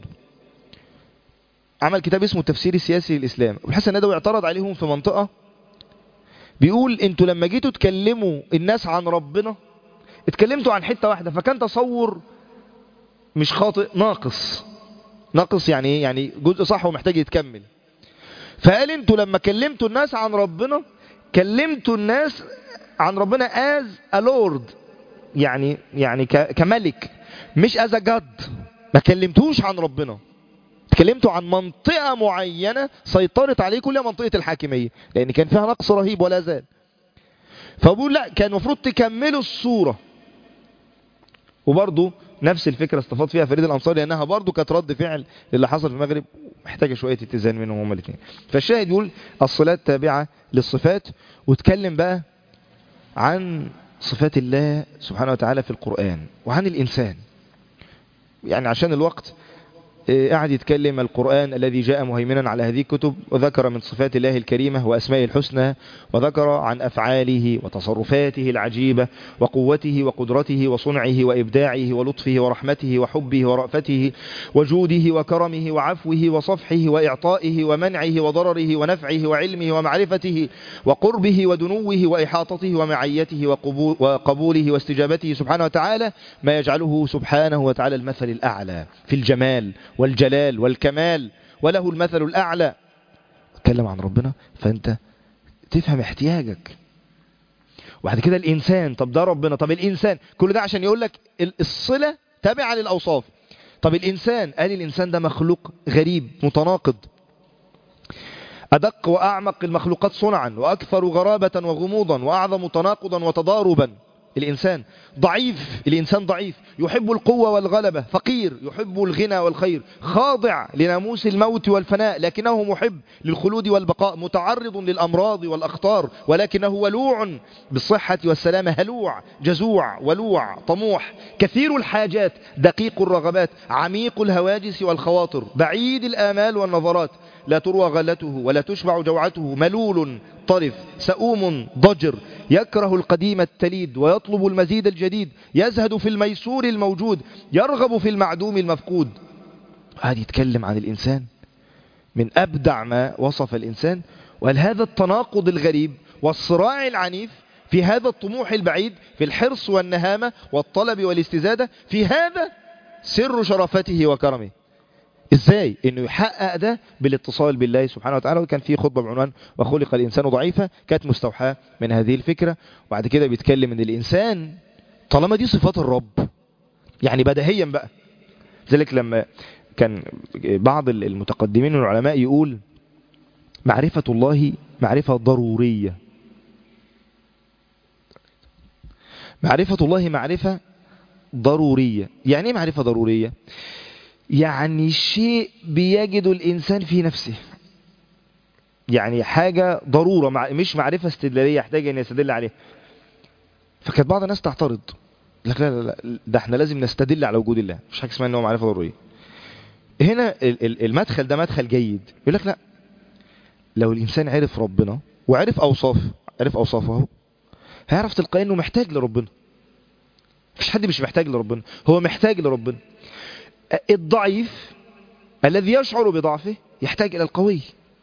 عمل كتاب اسمه التفسير السياسي للإسلام أبو الحسن الندوي اعترض عليهم في منطقة بيقول انتوا لما جيتوا تكلموا الناس عن ربنا اتكلمتوا عن حتة واحدة فكان تصور مش خاطئ ناقص ناقص يعني ايه يعني جزء صح ومحتاج يتكمل فقال انتوا لما كلمتوا الناس عن ربنا كلمتوا الناس عن ربنا as a lord يعني يعني كملك مش as a god ما كلمتوش عن ربنا اتكلمتوا عن منطقة معينة سيطرت عليه كلها منطقة الحاكمية لأن كان فيها نقص رهيب ولا زال فبقول لا كان المفروض تكملوا الصورة وبرضه نفس الفكرة استفاد فيها فريد الأنصاري لأنها برضه كانت رد فعل للي حصل في المغرب محتاجة شوية اتزان منهم هما الاثنين فالشاهد يقول الصلاة تابعة للصفات وتكلم بقى عن صفات الله سبحانه وتعالى في القرآن وعن الإنسان يعني عشان الوقت قاعد يتكلم القرآن الذي جاء مهيمنا على هذه الكتب وذكر من صفات الله الكريمة وأسمائه الحسنى وذكر عن أفعاله وتصرفاته العجيبة وقوته وقدرته وصنعه وإبداعه ولطفه ورحمته وحبه ورأفته وجوده وكرمه وعفوه وصفحه وإعطائه ومنعه وضرره ونفعه وعلمه ومعرفته وقربه ودنوه وإحاطته ومعيته وقبوله واستجابته سبحانه وتعالى ما يجعله سبحانه وتعالى المثل الأعلى في الجمال والجلال والكمال وله المثل الأعلى تكلم عن ربنا فأنت تفهم احتياجك وبعد كده الإنسان طب ده ربنا طب الإنسان كل ده عشان يقول لك الصلة تابعة للأوصاف طب الإنسان قال الإنسان ده مخلوق غريب متناقض أدق وأعمق المخلوقات صنعا وأكثر غرابة وغموضا وأعظم تناقضا وتضاربا الإنسان ضعيف الإنسان ضعيف يحب القوة والغلبة فقير يحب الغنى والخير خاضع لناموس الموت والفناء لكنه محب للخلود والبقاء متعرض للأمراض والأخطار ولكنه ولوع بالصحة والسلامة هلوع جزوع ولوع طموح كثير الحاجات دقيق الرغبات عميق الهواجس والخواطر بعيد الآمال والنظرات لا تروى غلته ولا تشبع جوعته ملول طرف سؤوم ضجر يكره القديم التليد ويطلب المزيد الجديد يزهد في الميسور الموجود يرغب في المعدوم المفقود هذا يتكلم عن الإنسان من أبدع ما وصف الإنسان وهل هذا التناقض الغريب والصراع العنيف في هذا الطموح البعيد في الحرص والنهامة والطلب والاستزادة في هذا سر شرفته وكرمه ازاي انه يحقق ده بالاتصال بالله سبحانه وتعالى وكان في خطبة بعنوان وخلق الانسان ضعيفا كانت مستوحاة من هذه الفكرة وبعد كده بيتكلم ان الانسان طالما دي صفات الرب يعني بدهيا بقى ذلك لما كان بعض المتقدمين من العلماء يقول معرفة الله معرفة ضرورية معرفة الله معرفة ضرورية يعني ايه معرفة ضرورية يعني شيء بيجد الإنسان في نفسه يعني حاجة ضرورة مع مش معرفة استدلالية يحتاج أن يستدل عليها فكانت بعض الناس تعترض لك لا لا لا ده احنا لازم نستدل على وجود الله مش حاجة اسمها انه معرفة ضرورية هنا المدخل ده مدخل جيد يقول لك لا لو الإنسان عرف ربنا وعرف أوصاف عرف أوصافه هيعرف تلقائيا انه محتاج لربنا مفيش حد مش محتاج لربنا هو محتاج لربنا الضعيف الذي يشعر بضعفه يحتاج إلى القوي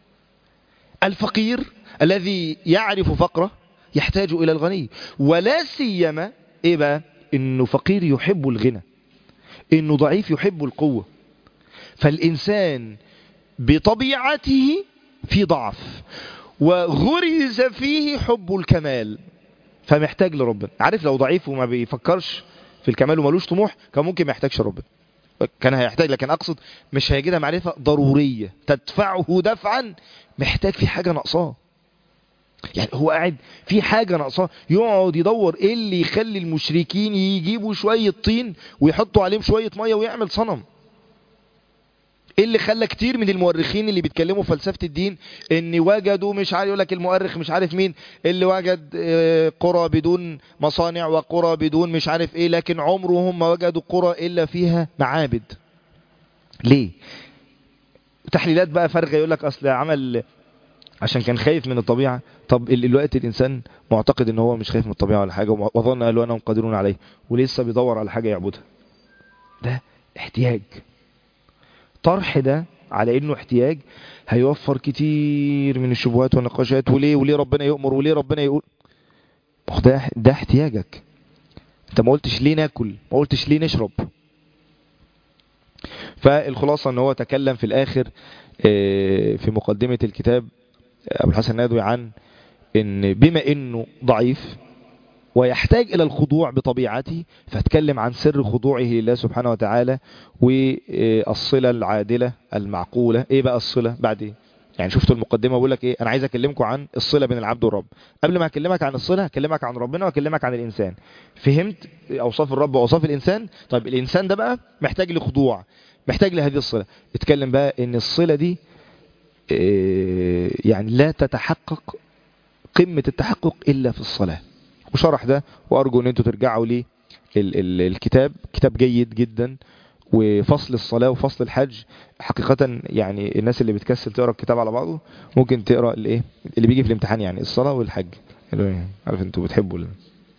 الفقير الذي يعرف فقره يحتاج إلى الغني ولا سيما إيه بقى إنه فقير يحب الغنى إنه ضعيف يحب القوة فالإنسان بطبيعته في ضعف وغرز فيه حب الكمال فمحتاج لربنا عارف لو ضعيف وما بيفكرش في الكمال ومالوش طموح كان ممكن ما يحتاجش ربنا كان هيحتاج لكن أقصد مش هيجدها معرفة ضرورية تدفعه دفعا محتاج في حاجة ناقصاه يعني هو قاعد في حاجة ناقصاه يقعد يدور ايه اللي يخلي المشركين يجيبوا شوية طين ويحطوا عليهم شوية مية ويعمل صنم ايه اللي خلى كتير من المؤرخين اللي بيتكلموا فلسفة الدين ان وجدوا مش عارف يقول لك المؤرخ مش عارف مين اللي وجد قرى بدون مصانع وقرى بدون مش عارف ايه لكن عمرهم ما وجدوا قرى الا فيها معابد ليه تحليلات بقى فارغه يقول لك اصل عمل عشان كان خايف من الطبيعة طب الوقت الإنسان معتقد ان هو مش خايف من الطبيعة ولا حاجة وظن قالوا أنهم قادرون عليه ولسه بيدور على حاجة يعبدها ده احتياج طرح ده على انه احتياج هيوفر كتير من الشبهات والنقاشات وليه وليه ربنا يؤمر وليه ربنا يقول ده ده احتياجك انت ما قلتش ليه ناكل ما قلتش ليه نشرب فالخلاصة ان هو تكلم في الاخر في مقدمة الكتاب ابو الحسن النادوي عن ان بما انه ضعيف ويحتاج إلى الخضوع بطبيعته فاتكلم عن سر خضوعه لله سبحانه وتعالى والصلة العادلة المعقولة ايه بقى الصلة بعد ايه يعني شفتوا المقدمة بقول لك ايه انا عايز اكلمكم عن الصلة بين العبد والرب قبل ما اكلمك عن الصلة هكلمك عن ربنا واكلمك عن الانسان فهمت اوصاف الرب واوصاف الانسان طيب الانسان ده بقى محتاج لخضوع محتاج لهذه الصلة اتكلم بقى ان الصلة دي إيه يعني لا تتحقق قمة التحقق الا في الصلاة وشرح ده وارجو ان انتوا ترجعوا لي الكتاب كتاب جيد جدا وفصل الصلاة وفصل الحج حقيقة يعني الناس اللي بتكسل تقرأ الكتاب على بعضه ممكن تقرأ الايه اللي بيجي في الامتحان يعني الصلاة والحج عارف انتوا بتحبوا ال...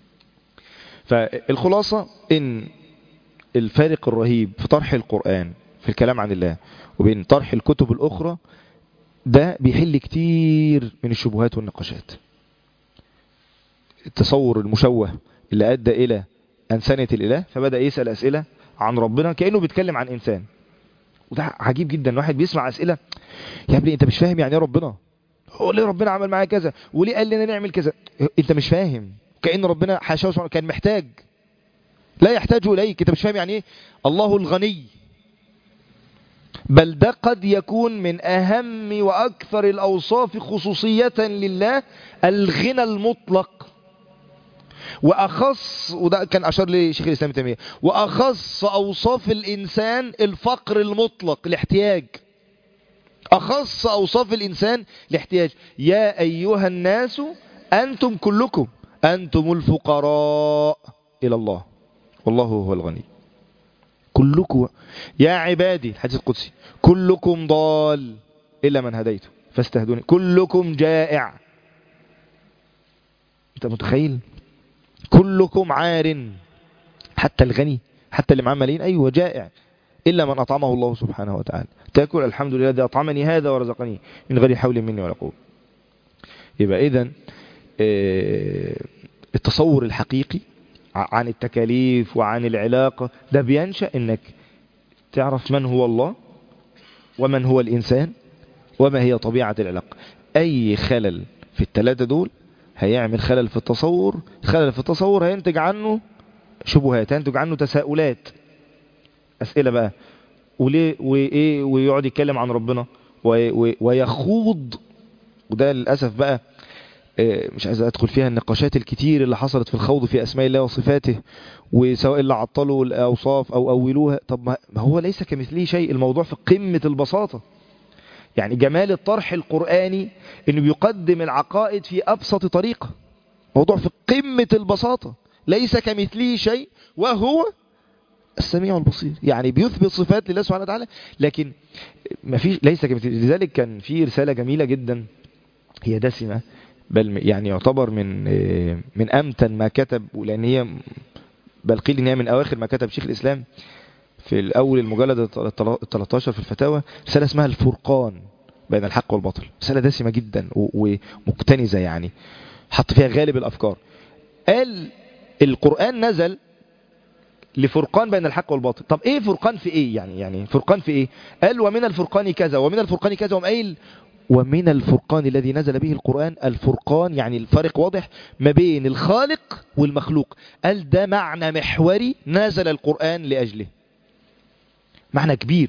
فالخلاصة ان الفارق الرهيب في طرح القرآن في الكلام عن الله وبين طرح الكتب الأخرى ده بيحل كتير من الشبهات والنقاشات التصور المشوه اللي أدى إلى أنسنة الإله فبدأ يسأل أسئلة عن ربنا كأنه بيتكلم عن إنسان وده عجيب جدا واحد بيسمع أسئلة يا ابني أنت مش فاهم يعني ايه ربنا هو ليه ربنا عمل معايا كذا وليه قال لنا نعمل كذا أنت مش فاهم كأن ربنا حاشاه سبحانه كان محتاج لا يحتاج إليك أنت مش فاهم يعني إيه الله الغني بل ده قد يكون من أهم وأكثر الأوصاف خصوصية لله الغنى المطلق وأخص وده كان أشار لشيخ الإسلام تيمية وأخص أوصاف الإنسان الفقر المطلق الاحتياج أخص أوصاف الإنسان الاحتياج يا أيها الناس أنتم كلكم أنتم الفقراء إلى الله والله هو الغني كلكم يا عبادي الحديث القدسي كلكم ضال إلا من هديته فاستهدوني كلكم جائع أنت متخيل كلكم عار حتى الغني حتى اللي معاه ملايين أيوة جائع إلا من أطعمه الله سبحانه وتعاللى تأكل الحمد لله الذي أطعمني هذا ورزقني من غير حول مني ولا قوة يبقى إذن التصور الحقيقي عن التكاليف وعن العلاقة ده بينشأ انك تعرف من هو الله ومن هو الإنسان وما هي طبيعة العلاقة أي خلل في الثلاثة دول هيعمل خلل في التصور خلل في التصور هينتج عنه شبهات هينتج عنه تساؤلات أسئلة بقى وليه وإيه ويقعد يتكلم عن ربنا ويخوض وده للأسف بقى مش عايز أدخل فيها النقاشات الكتير اللي حصلت في الخوض في أسماء الله وصفاته وسواء اللي عطلوا الأوصاف أو أولوها طب ما هو ليس كمثله شيء الموضوع في قمة البساطة يعني جمال الطرح القرآني انه بيقدم العقائد في أبسط طريقة موضوع في قمة البساطة ليس كمثله شيء وهو السميع البصير يعني بيثبت صفات لله سبحانه وتعالى لكن ما فيش ليس كمثله لذلك كان في رسالة جميلة جدا هي دسمة بل يعني يعتبر من من أمتن ما كتب لأن هي بل قيل إن هي من أواخر ما كتب شيخ الإسلام في الأول المجلد ال 13 في الفتاوى رسالة اسمها الفرقان بين الحق والباطل رسالة دسمة جدا ومكتنزة يعني حط فيها غالب الأفكار قال القرآن نزل لفرقان بين الحق والباطل طب ايه فرقان في ايه يعني يعني فرقان في ايه قال ومن الفرقان كذا ومن الفرقان كذا وم قايل ومن الفرقان الذي نزل به القرآن الفرقان يعني الفرق واضح ما بين الخالق والمخلوق قال ده معنى محوري نزل القرآن لأجله معنى كبير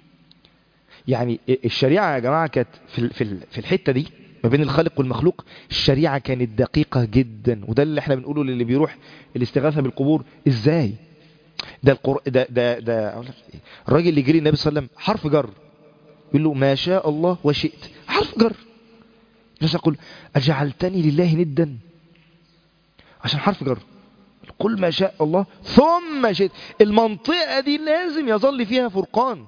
يعني الشريعة يا جماعة كانت في في الحتة دي ما بين الخالق والمخلوق الشريعة كانت دقيقة جدا وده اللي احنا بنقوله للي بيروح الاستغاثة بالقبور ازاي ده القر... ده ده ده الراجل اللي جري النبي صلى الله عليه وسلم حرف جر يقول له ما شاء الله وشئت حرف جر الناس يقول أجعلتني لله ندا عشان حرف جر قل ما شاء الله ثم شئت المنطقة دي لازم يظل فيها فرقان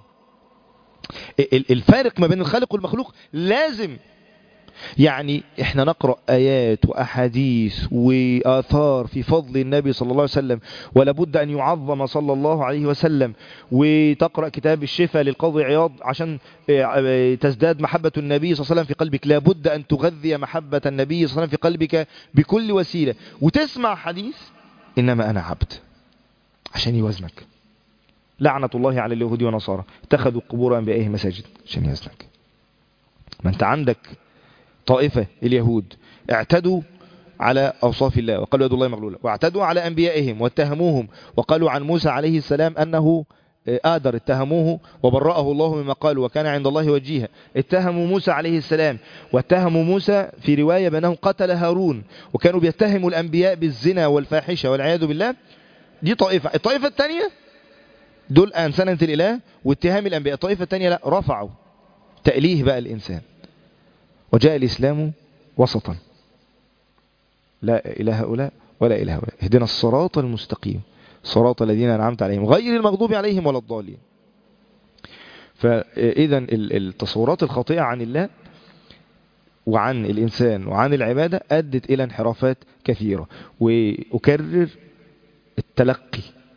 الفارق ما بين الخالق والمخلوق لازم يعني احنا نقرأ آيات وأحاديث وآثار في فضل النبي صلى الله عليه وسلم ولابد أن يعظم صلى الله عليه وسلم وتقرأ كتاب الشفاء للقاضي عياض عشان تزداد محبة النبي صلى الله عليه وسلم في قلبك لابد أن تغذي محبة النبي صلى الله عليه وسلم في قلبك بكل وسيلة وتسمع حديث إنما أنا عبد عشان يوزنك لعنة الله على اليهود والنصارى اتخذوا قبور أنبيائهم مساجد عشان يوزنك ما أنت عندك طائفة اليهود اعتدوا على أوصاف الله وقالوا يد الله مغلولة واعتدوا على أنبيائهم واتهموهم وقالوا عن موسى عليه السلام أنه آدر اتهموه وبرأه الله مما قالوا وكان عند الله وجيها اتهموا موسى عليه السلام واتهموا موسى في رواية بأنه قتل هارون وكانوا بيتهموا الأنبياء بالزنا والفاحشة والعياذ بالله دي طائفة الطائفة الثانية دول أنسنة الإله واتهام الأنبياء الطائفة الثانية لا رفعوا تأليه بقى الإنسان وجاء الإسلام وسطا لا إله هؤلاء ولا إله هؤلاء اهدنا الصراط المستقيم صراط الذين أنعمت عليهم غير المغضوب عليهم ولا الضالين فإذا التصورات الخاطئة عن الله وعن الإنسان وعن العبادة أدت إلى انحرافات كثيرة وأكرر التلقي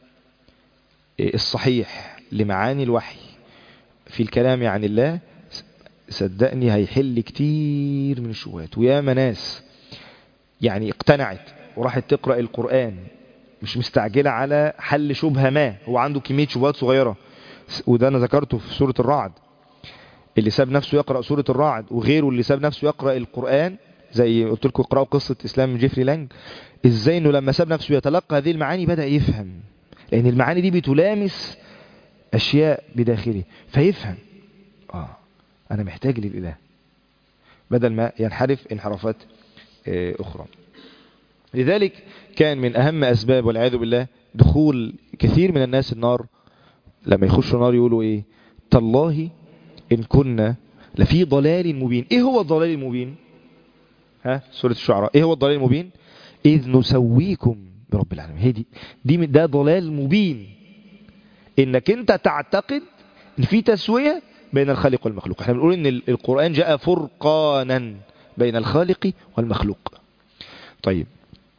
الصحيح لمعاني الوحي في الكلام عن الله صدقني هيحل كتير من الشبهات ويا ناس يعني اقتنعت وراحت تقرأ القرآن مش مستعجلة على حل شبهة ما هو عنده كمية شبهات صغيرة وده أنا ذكرته في سورة الرعد اللي ساب نفسه يقرأ سورة الرعد وغيره اللي ساب نفسه يقرأ القرآن زي قلت لكم اقرأوا قصة إسلام جيفري لانج ازاي انه لما ساب نفسه يتلقى هذه المعاني بدأ يفهم لأن المعاني دي بتلامس أشياء بداخله فيفهم آه أنا محتاج للإله بدل ما ينحرف انحرافات أخرى لذلك كان من أهم أسباب والعياذ بالله دخول كثير من الناس النار لما يخشوا النار يقولوا إيه تالله إن كنا لفي ضلال مبين إيه هو الضلال المبين ها سورة الشعراء إيه هو الضلال المبين إذ نسويكم برب العالمين هي دي, دي ده ضلال مبين إنك أنت تعتقد إن في تسوية بين الخالق والمخلوق احنا بنقول إن القرآن جاء فرقانا بين الخالق والمخلوق طيب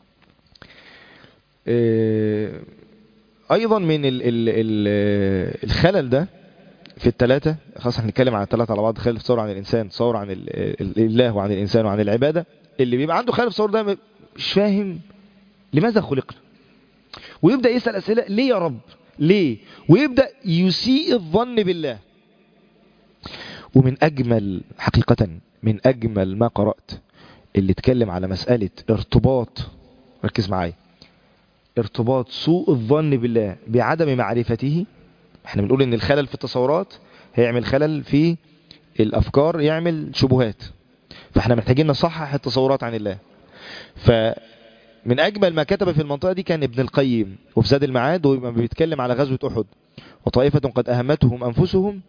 ايضا من ال ال ال الخلل ده في الثلاثة خاصة هنتكلم عن الثلاثة على بعض خلل تصور عن الانسان تصور عن الله وعن الانسان وعن العبادة اللي بيبقى عنده خلل تصور ده مش فاهم لماذا خلقنا ويبدأ يسأل اسئلة ليه يا رب ليه ويبدأ يسيء الظن بالله ومن اجمل حقيقة من اجمل ما قرأت اللي اتكلم على مسألة ارتباط ركز معايا ارتباط سوء الظن بالله بعدم معرفته احنا بنقول ان الخلل في التصورات هيعمل خلل في الافكار يعمل شبهات فاحنا محتاجين نصحح التصورات عن الله فمن اجمل ما كتب في المنطقة دي كان ابن القيم وفي زاد المعاد وما بيتكلم على غزوة احد وطائفة قد اهمتهم انفسهم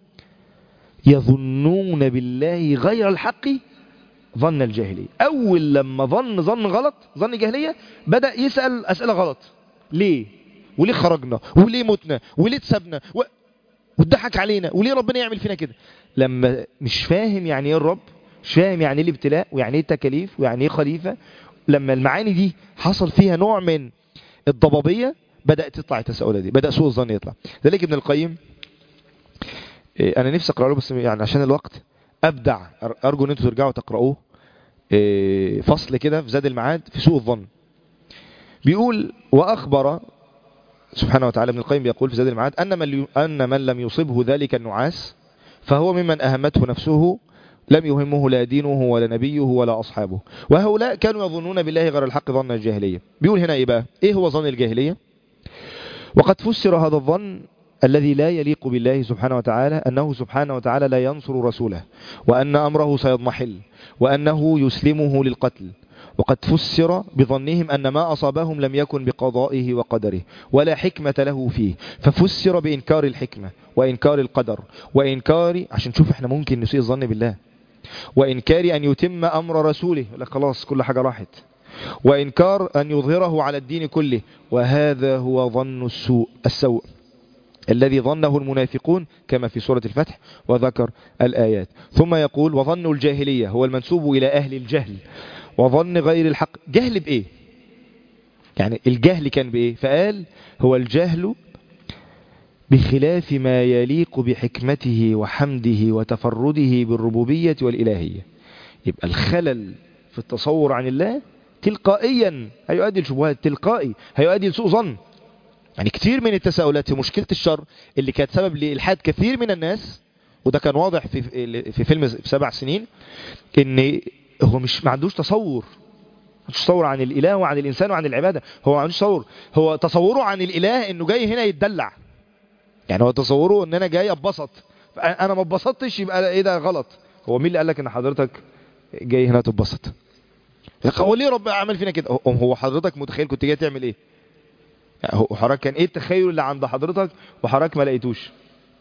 يظنون بالله غير الحق ظن الجاهلية أول لما ظن ظن غلط ظن جاهلية بدأ يسأل أسئلة غلط ليه وليه خرجنا وليه متنا وليه تسبنا و... واتضحك علينا وليه ربنا يعمل فينا كده لما مش فاهم يعني ايه الرب مش فاهم يعني ايه الابتلاء ويعني ايه التكاليف ويعني ايه خليفة لما المعاني دي حصل فيها نوع من الضبابية بدأت تطلع التساؤلات دي بدأ سوء الظن يطلع ذلك ابن القيم انا نفسي اقرأ له بس يعني عشان الوقت ابدع ارجو ان انتوا ترجعوا تقرأوه فصل كده في زاد المعاد في سوء الظن بيقول وأخبر سبحانه وتعالى ابن القيم بيقول في زاد المعاد أن من, أن من لم يصبه ذلك النعاس فهو ممن أهمته نفسه لم يهمه لا دينه ولا نبيه ولا أصحابه وهؤلاء كانوا يظنون بالله غير الحق ظن الجاهلية بيقول هنا إيه بقى إيه هو ظن الجاهلية وقد فسر هذا الظن الذي لا يليق بالله سبحانه وتعالى أنه سبحانه وتعالى لا ينصر رسوله وأن أمره سيضمحل وأنه يسلمه للقتل وقد فسر بظنهم أن ما أصابهم لم يكن بقضائه وقدره ولا حكمة له فيه ففسر بإنكار الحكمة وإنكار القدر وإنكار عشان نشوف احنا ممكن نسيء الظن بالله وإنكار أن يتم أمر رسوله لا خلاص كل حاجة راحت وإنكار أن يظهره على الدين كله وهذا هو ظن السوء السوء الذي ظنه المنافقون كما في سورة الفتح وذكر الآيات ثم يقول وظن الجاهلية هو المنسوب إلى أهل الجهل وظن غير الحق جهل بإيه يعني الجهل كان بإيه فقال هو الجهل بخلاف ما يليق بحكمته وحمده وتفرده بالربوبية والإلهية يبقى الخلل في التصور عن الله تلقائيا هيؤدي الشبهات تلقائي هيؤدي لسوء ظن يعني كتير من التساؤلات في مشكلة الشر اللي كانت سبب لإلحاد كثير من الناس وده كان واضح في في فيلم في سبع سنين ان هو مش ما عندوش تصور ما عندوش تصور عن الإله وعن الإنسان وعن العبادة هو ما عندوش تصور هو تصوره عن الإله انه جاي هنا يتدلع يعني هو تصوره ان انا جاي اتبسط انا ما اتبسطتش يبقى ايه ده غلط هو مين اللي قال لك ان حضرتك جاي هنا تتبسط هو ليه ربنا عمل فينا كده هو حضرتك متخيل كنت جاي تعمل ايه يعني هو حضرتك كان ايه التخيل اللي عند حضرتك وحضرتك ما لقيتوش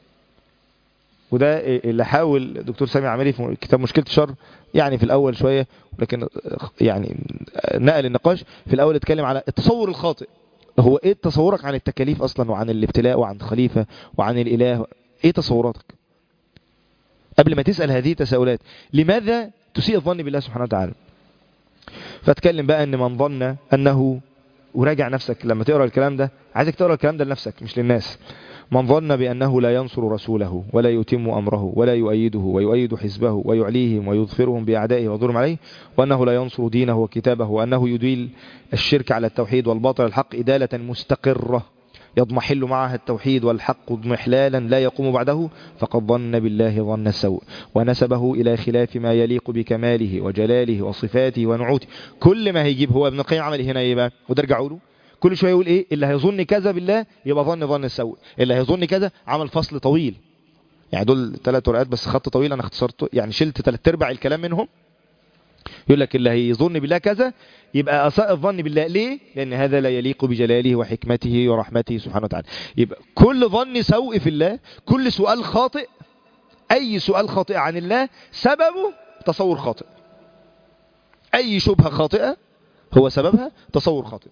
وده اللي حاول دكتور سامي عمري في كتاب مشكلة الشر يعني في الأول شوية لكن يعني نقل النقاش في الأول اتكلم على التصور الخاطئ هو ايه تصورك عن التكاليف أصلا وعن الابتلاء وعن الخليفة وعن الإله ايه تصوراتك قبل ما تسأل هذه التساؤلات لماذا تسيء الظن بالله سبحانه وتعالى فاتكلم بقى ان من ظن انه وراجع نفسك لما تقرأ الكلام ده عايزك تقرأ الكلام ده لنفسك مش للناس من ظن بأنه لا ينصر رسوله ولا يتم أمره ولا يؤيده ويؤيد حزبه ويعليهم ويظفرهم بأعدائه ويظلم عليه وأنه لا ينصر دينه وكتابه وأنه يديل الشرك على التوحيد والباطل الحق إدالة مستقرة يضمحل معها التوحيد والحق اضمحلالا لا يقوم بعده فقد ظن بالله ظن السوء ونسبه إلى خلاف ما يليق بكماله وجلاله وصفاته ونعوته كل ما هيجيب هو ابن القيم عمل هنا ايه بقى وده ارجعوا له كل شويه يقول ايه اللي هيظن كذا بالله يبقى ظن ظن السوء اللي هيظن كذا عمل فصل طويل يعني دول ثلاث ورقات بس خط طويل انا اختصرته يعني شلت ثلاث ارباع الكلام منهم يقول لك اللي هيظن بالله كذا يبقى أساء الظن بالله ليه لأن هذا لا يليق بجلاله وحكمته ورحمته سبحانه وتعالى يبقى كل ظن سوء في الله كل سؤال خاطئ أي سؤال خاطئ عن الله سببه تصور خاطئ أي شبهة خاطئة هو سببها تصور خاطئ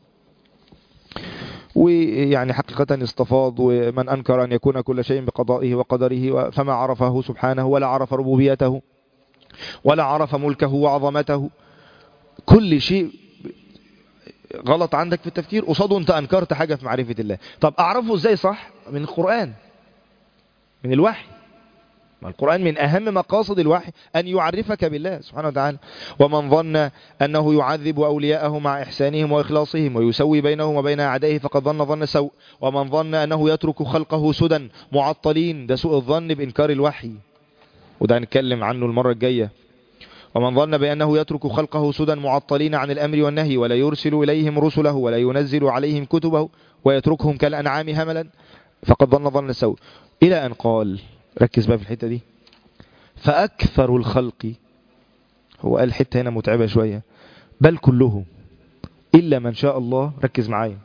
ويعني حقيقة استفاض ومن أنكر أن يكون كل شيء بقضائه وقدره فما عرفه سبحانه ولا عرف ربوبيته ولا عرف ملكه وعظمته كل شيء غلط عندك في التفكير قصاده انت انكرت حاجة في معرفة الله طب اعرفه ازاي صح من القرآن من الوحي القرآن من أهم مقاصد الوحي أن يعرفك بالله سبحانه وتعالى ومن ظن أنه يعذب أولياءه مع إحسانهم وإخلاصهم ويسوي بينهم وبين أعدائه فقد ظن ظن سوء ومن ظن أنه يترك خلقه سدى معطلين ده سوء الظن بإنكار الوحي وده هنتكلم عنه المرة الجاية ومن ظن بأنه يترك خلقه سدى معطلين عن الأمر والنهي ولا يرسل إليهم رسله ولا ينزل عليهم كتبه ويتركهم كالأنعام هملا فقد ظن ظن السوء إلى أن قال ركز بقى في الحتة دي فأكثر الخلق هو قال حتة هنا متعبة شوية بل كلهم إلا من شاء الله ركز معايا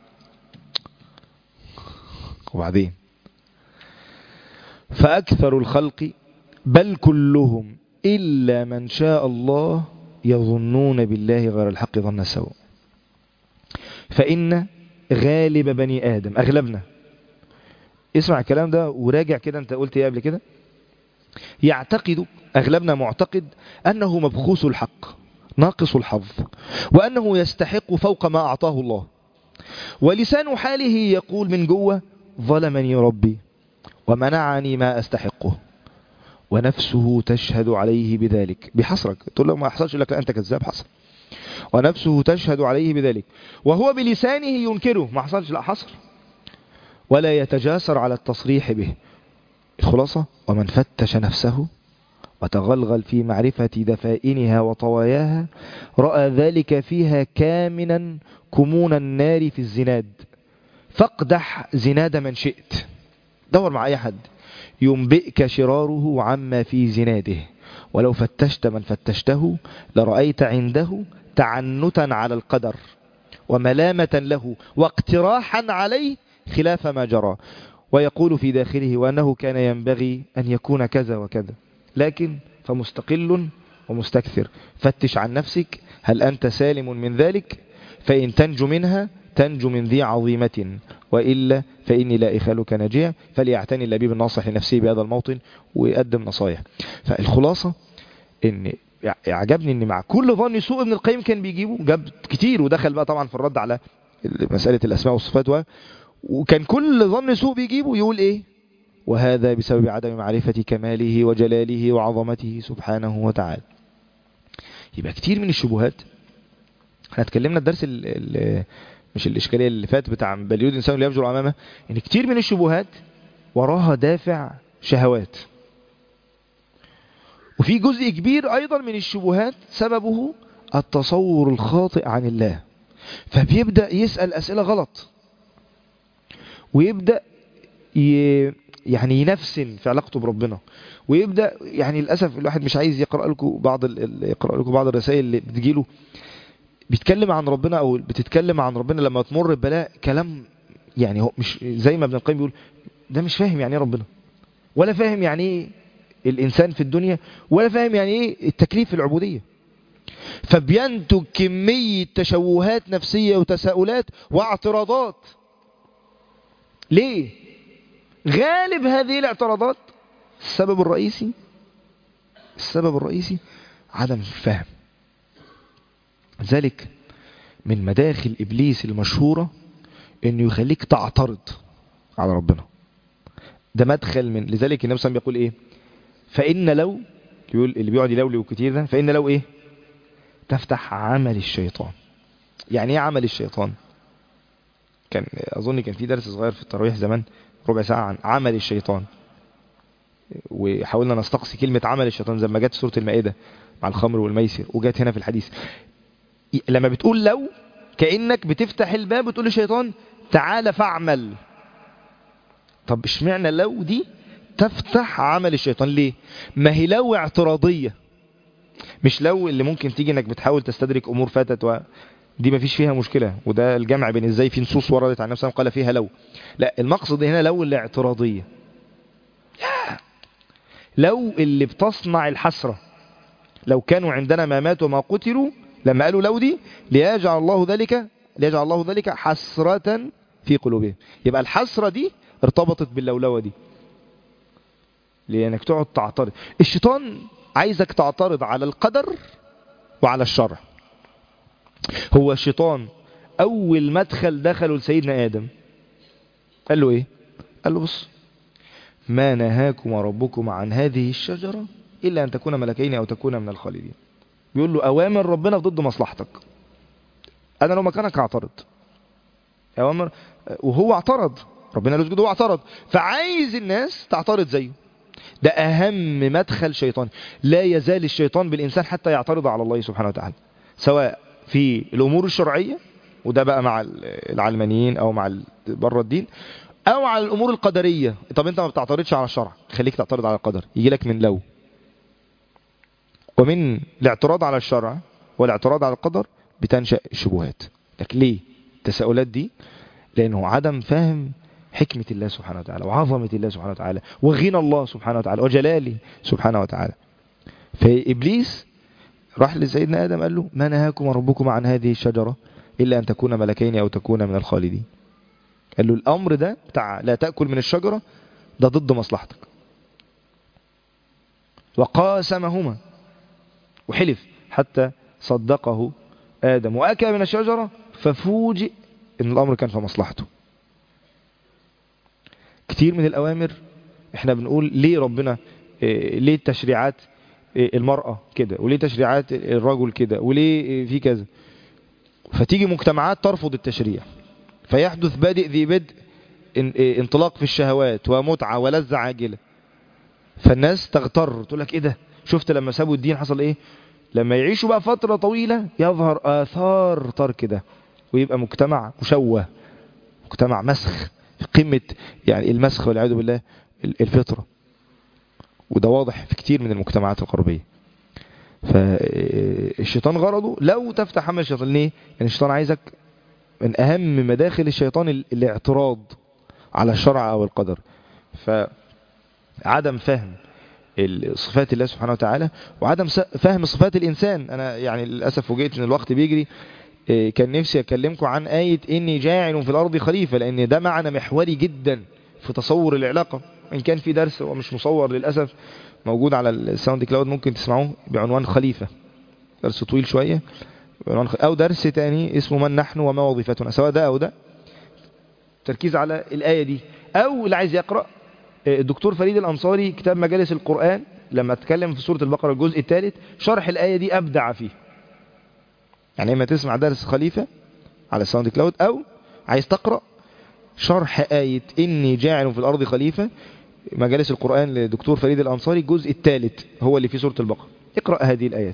وبعدين فأكثر الخلق بل كلهم إلا من شاء الله يظنون بالله غير الحق ظن السوء فإن غالب بني آدم أغلبنا اسمع الكلام ده وراجع كده انت قلت ايه قبل كده يعتقد أغلبنا معتقد أنه مبخوث الحق ناقص الحظ وأنه يستحق فوق ما أعطاه الله ولسان حاله يقول من جوه ظلمني ربي ومنعني ما أستحقه ونفسه تشهد عليه بذلك بحصرك تقول له ما حصلش لك لا أنت كذاب حصل ونفسه تشهد عليه بذلك وهو بلسانه ينكره ما حصلش لا حصل ولا يتجاسر على التصريح به الخلاصة ومن فتش نفسه وتغلغل في معرفة دفائنها وطواياها رأى ذلك فيها كامنا كمون النار في الزناد فاقدح زناد من شئت دور مع أي حد ينبئك شراره عما في زناده ولو فتشت من فتشته لرأيت عنده تعنتا على القدر وملامة له واقتراحا عليه خلاف ما جرى ويقول في داخله وأنه كان ينبغي أن يكون كذا وكذا لكن فمستقل ومستكثر فتش عن نفسك هل أنت سالم من ذلك فإن تنجو منها تنجو من ذي عظيمة وإلا فإني لا إخالك نجيع فليعتني اللبيب الناصح لنفسه بهذا الموطن ويقدم نصايح فالخلاصة ان عجبني ان مع كل ظن سوء ابن القيم كان بيجيبه جاب كتير ودخل بقى طبعا في الرد على مسألة الأسماء والصفات و... وكان كل ظن سوء بيجيبه يقول ايه وهذا بسبب عدم معرفة كماله وجلاله وعظمته سبحانه وتعالى يبقى كتير من الشبهات احنا اتكلمنا الدرس ال ال مش الإشكالية اللي فات بتاع بل يريد الإنسان اللي يفجر أمامه إن كتير من الشبهات وراها دافع شهوات وفي جزء كبير أيضا من الشبهات سببه التصور الخاطئ عن الله فبيبدأ يسأل أسئلة غلط ويبدأ يعني ينفسن في علاقته بربنا ويبدا يعني للاسف الواحد مش عايز يقرا لكم بعض ال... يقرا لكم بعض الرسائل اللي بتجيله بيتكلم عن ربنا او بتتكلم عن ربنا لما تمر ببلاء كلام يعني هو مش زي ما ابن القيم بيقول ده مش فاهم يعني ايه ربنا ولا فاهم يعني ايه الانسان في الدنيا ولا فاهم يعني ايه التكليف في العبوديه فبينتج كميه تشوهات نفسيه وتساؤلات واعتراضات ليه غالب هذه الاعتراضات السبب الرئيسي السبب الرئيسي عدم الفهم ذلك من مداخل إبليس المشهورة أنه يخليك تعترض على ربنا ده مدخل من لذلك النبي صلى الله عليه وسلم بيقول إيه فإن لو يقول اللي بيقعد يلولي كتير ده فإن لو إيه تفتح عمل الشيطان يعني إيه عمل الشيطان كان أظن كان في درس صغير في التراويح زمان ربع ساعة عن عمل الشيطان وحاولنا نستقصي كلمة عمل الشيطان زي ما جت في سورة المائدة مع الخمر والميسر وجت هنا في الحديث لما بتقول لو كأنك بتفتح الباب وتقول للشيطان تعال فاعمل طب اشمعنى لو دي تفتح عمل الشيطان ليه ما هي لو اعتراضية مش لو اللي ممكن تيجي انك بتحاول تستدرك امور فاتت و... دي ما فيش فيها مشكلة وده الجمع بين ازاي في نصوص وردت عن نفسها قال فيها لو لا المقصد هنا لو الاعتراضية لو اللي بتصنع الحسرة لو كانوا عندنا ما ماتوا وما قتلوا لما قالوا لو دي ليجعل الله ذلك ليجعل الله ذلك حسرة في قلوبهم يبقى الحسرة دي ارتبطت باللولوة دي لأنك تقعد تعترض الشيطان عايزك تعترض على القدر وعلى الشرع هو الشيطان أول مدخل دخله لسيدنا آدم قال له إيه قال له بص ما نهاكم ربكم عن هذه الشجرة إلا أن تكون ملكين أو تكون من الخالدين بيقول له أوامر ربنا ضد مصلحتك أنا لو مكانك هعترض أوامر وهو اعترض ربنا له اسجد وهو اعترض فعايز الناس تعترض زيه ده أهم مدخل شيطان لا يزال الشيطان بالإنسان حتى يعترض على الله سبحانه وتعالى سواء في الأمور الشرعية وده بقى مع العلمانيين أو مع بره الدين أو على الأمور القدرية طب أنت ما بتعترضش على الشرع خليك تعترض على القدر يجي لك من لو ومن الاعتراض على الشرع والاعتراض على القدر بتنشأ الشبهات لكن ليه التساؤلات دي لأنه عدم فهم حكمة الله سبحانه وتعالى وعظمة الله سبحانه وتعالى وغنى الله سبحانه وتعالى وجلاله سبحانه وتعالى فإبليس راح لسيدنا آدم قال له ما نهاكم ربكم عن هذه الشجرة إلا أن تكون ملكين أو تكون من الخالدين قال له الأمر ده بتاع لا تأكل من الشجرة ده ضد مصلحتك وقاسمهما وحلف حتى صدقه آدم وأكل من الشجرة ففوجئ إن الأمر كان في مصلحته كتير من الأوامر احنا بنقول ليه ربنا إيه ليه التشريعات إيه المرأة كده وليه تشريعات الرجل كده وليه إيه في كذا فتيجي مجتمعات ترفض التشريع فيحدث بادئ ذي بدء انطلاق في الشهوات ومتعة ولذة عاجلة فالناس تغتر تقول لك ايه ده شفت لما سابوا الدين حصل ايه لما يعيشوا بقى فترة طويلة يظهر آثار ترك ده ويبقى مجتمع مشوه مجتمع مسخ في قمة يعني المسخ والعياذ بالله الفطرة وده واضح في كتير من المجتمعات الغربية فالشيطان غرضه لو تفتح عمل الشيطان ليه يعني الشيطان عايزك من أهم مداخل الشيطان الاعتراض على الشرع أو القدر فعدم فهم صفات الله سبحانه وتعالى وعدم فهم صفات الإنسان أنا يعني للأسف فوجئت إن الوقت بيجري كان نفسي أكلمكم عن آية إني جاعل في الأرض خليفة لأن ده معنى محوري جدا في تصور العلاقة إن كان في درس ومش مصور للأسف موجود على الساوند كلاود ممكن تسمعوه بعنوان خليفة درس طويل شوية أو درس تاني اسمه من نحن وما وظيفتنا سواء ده أو ده تركيز على الآية دي أو اللي عايز يقرأ الدكتور فريد الأنصاري كتاب مجالس القرآن لما اتكلم في سورة البقرة الجزء الثالث شرح الآية دي أبدع فيه يعني اما تسمع درس خليفة على الساوند كلاود أو عايز تقرأ شرح آية إني جاعل في الأرض خليفة مجالس القرآن لدكتور فريد الأنصاري الجزء الثالث هو اللي في سورة البقرة اقرأ هذه الآيات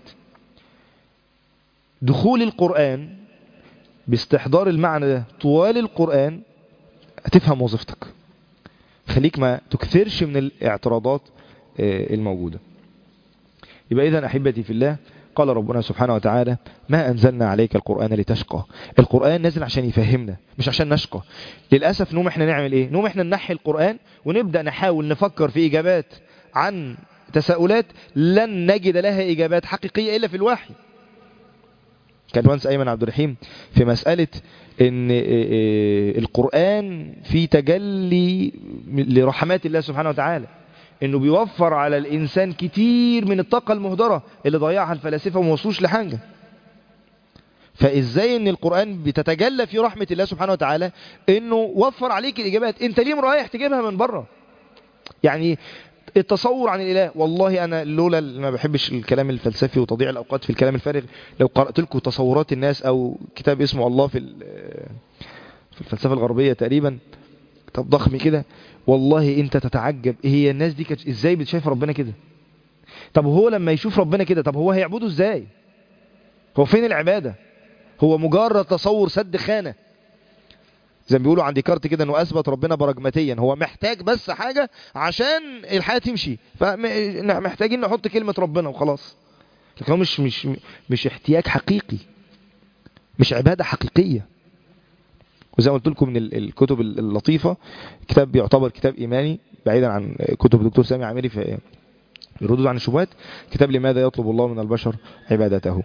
دخول القرآن باستحضار المعنى ده طوال القرآن هتفهم وظيفتك يخليك ما تكثرش من الاعتراضات الموجودة يبقى إذن أحبتي في الله قال ربنا سبحانه وتعالى ما أنزلنا عليك القرآن لتشقى القرآن نزل عشان يفهمنا مش عشان نشقى للأسف نوم احنا نعمل ايه نوم احنا ننحي القرآن ونبدأ نحاول نفكر في إجابات عن تساؤلات لن نجد لها إجابات حقيقية إلا في الوحي كان وانس أيمن عبد الرحيم في مسألة ان القرآن في تجلي لرحمات الله سبحانه وتعالى انه بيوفر على الانسان كتير من الطاقة المهدرة اللي ضيعها الفلاسفة وما وصلوش لحاجة فازاي ان القرآن بتتجلى في رحمة الله سبحانه وتعالى انه وفر عليك الاجابات انت ليه رايح تجيبها من بره يعني التصور عن الاله والله انا لولا ما بحبش الكلام الفلسفي وتضييع الاوقات في الكلام الفارغ لو قرات لكم تصورات الناس او كتاب اسمه الله في في الفلسفه الغربيه تقريبا كتاب ضخم كده والله انت تتعجب هي الناس دي كانت ازاي بتشايف ربنا كده طب هو لما يشوف ربنا كده طب هو هيعبده ازاي هو فين العباده هو مجرد تصور سد خانه زي ما بيقولوا عند كارت كده انه اثبت ربنا برجماتيا هو محتاج بس حاجة عشان الحياة تمشي فمحتاجين نحط كلمة ربنا وخلاص لكن هو مش مش مش احتياج حقيقي مش عبادة حقيقية وزي ما قلت لكم من الكتب اللطيفة كتاب يعتبر كتاب إيماني بعيدا عن كتب الدكتور سامي عامري في الردود عن الشبهات كتاب لماذا يطلب الله من البشر عبادته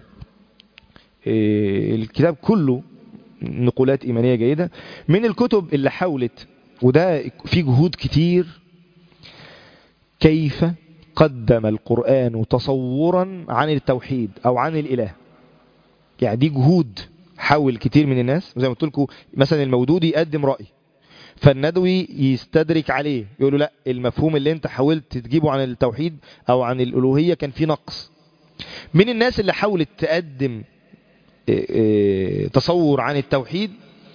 الكتاب كله نقولات إيمانية جيدة من الكتب اللي حاولت وده في جهود كتير كيف قدم القرآن تصورا عن التوحيد أو عن الإله يعني دي جهود حاول كتير من الناس زي ما قلت لكم مثلا المودودي يقدم رأي فالندوي يستدرك عليه يقول له لا المفهوم اللي انت حاولت تجيبه عن التوحيد او عن الالوهية كان فيه نقص من الناس اللي حاولت تقدم تصور عن التوحيد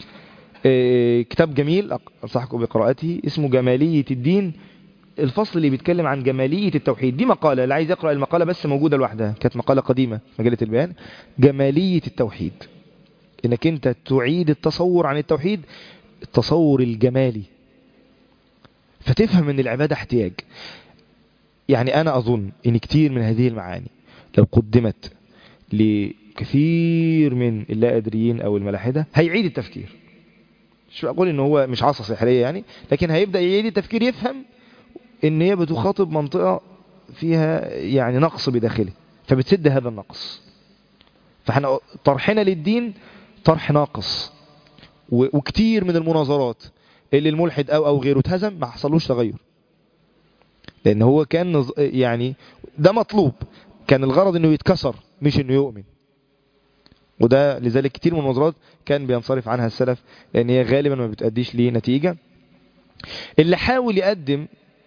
كتاب جميل أنصحكم بقراءته اسمه جمالية الدين الفصل اللي بيتكلم عن جمالية التوحيد دي مقالة اللي عايز يقرأ المقالة بس موجودة لوحدها كانت مقالة قديمة مجلة البيان جمالية التوحيد انك انت تعيد التصور عن التوحيد التصور الجمالي فتفهم ان العبادة احتياج يعني انا اظن ان كتير من هذه المعاني لو قدمت لكثير من اللا ادريين او الملاحدة هيعيد التفكير مش بقول ان هو مش عصا سحرية يعني لكن هيبدأ يعيد التفكير يفهم ان هي بتخاطب منطقة فيها يعني نقص بداخله فبتسد هذا النقص فاحنا طرحنا للدين طرح ناقص وكتير من المناظرات اللي الملحد او او غيره اتهزم ما حصلوش تغير لان هو كان يعني ده مطلوب كان الغرض انه يتكسر مش انه يؤمن وده لذلك كتير من المناظرات كان بينصرف عنها السلف لان هي غالبا ما بتأديش ليه نتيجة اللي حاول يقدم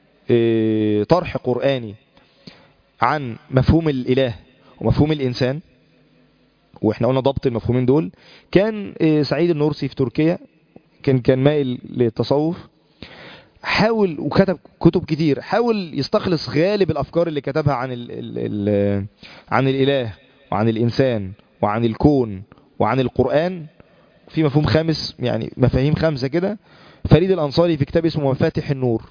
طرح قرآني عن مفهوم الإله ومفهوم الإنسان واحنا قلنا ضبط المفهومين دول كان سعيد النورسي في تركيا كان كان مائل للتصوف حاول وكتب كتب كتير حاول يستخلص غالب الافكار اللي كتبها عن ال ال ال عن الاله وعن الانسان وعن الكون وعن القرآن في مفهوم خامس يعني مفاهيم خمسة كده فريد الانصاري في كتاب اسمه مفاتح النور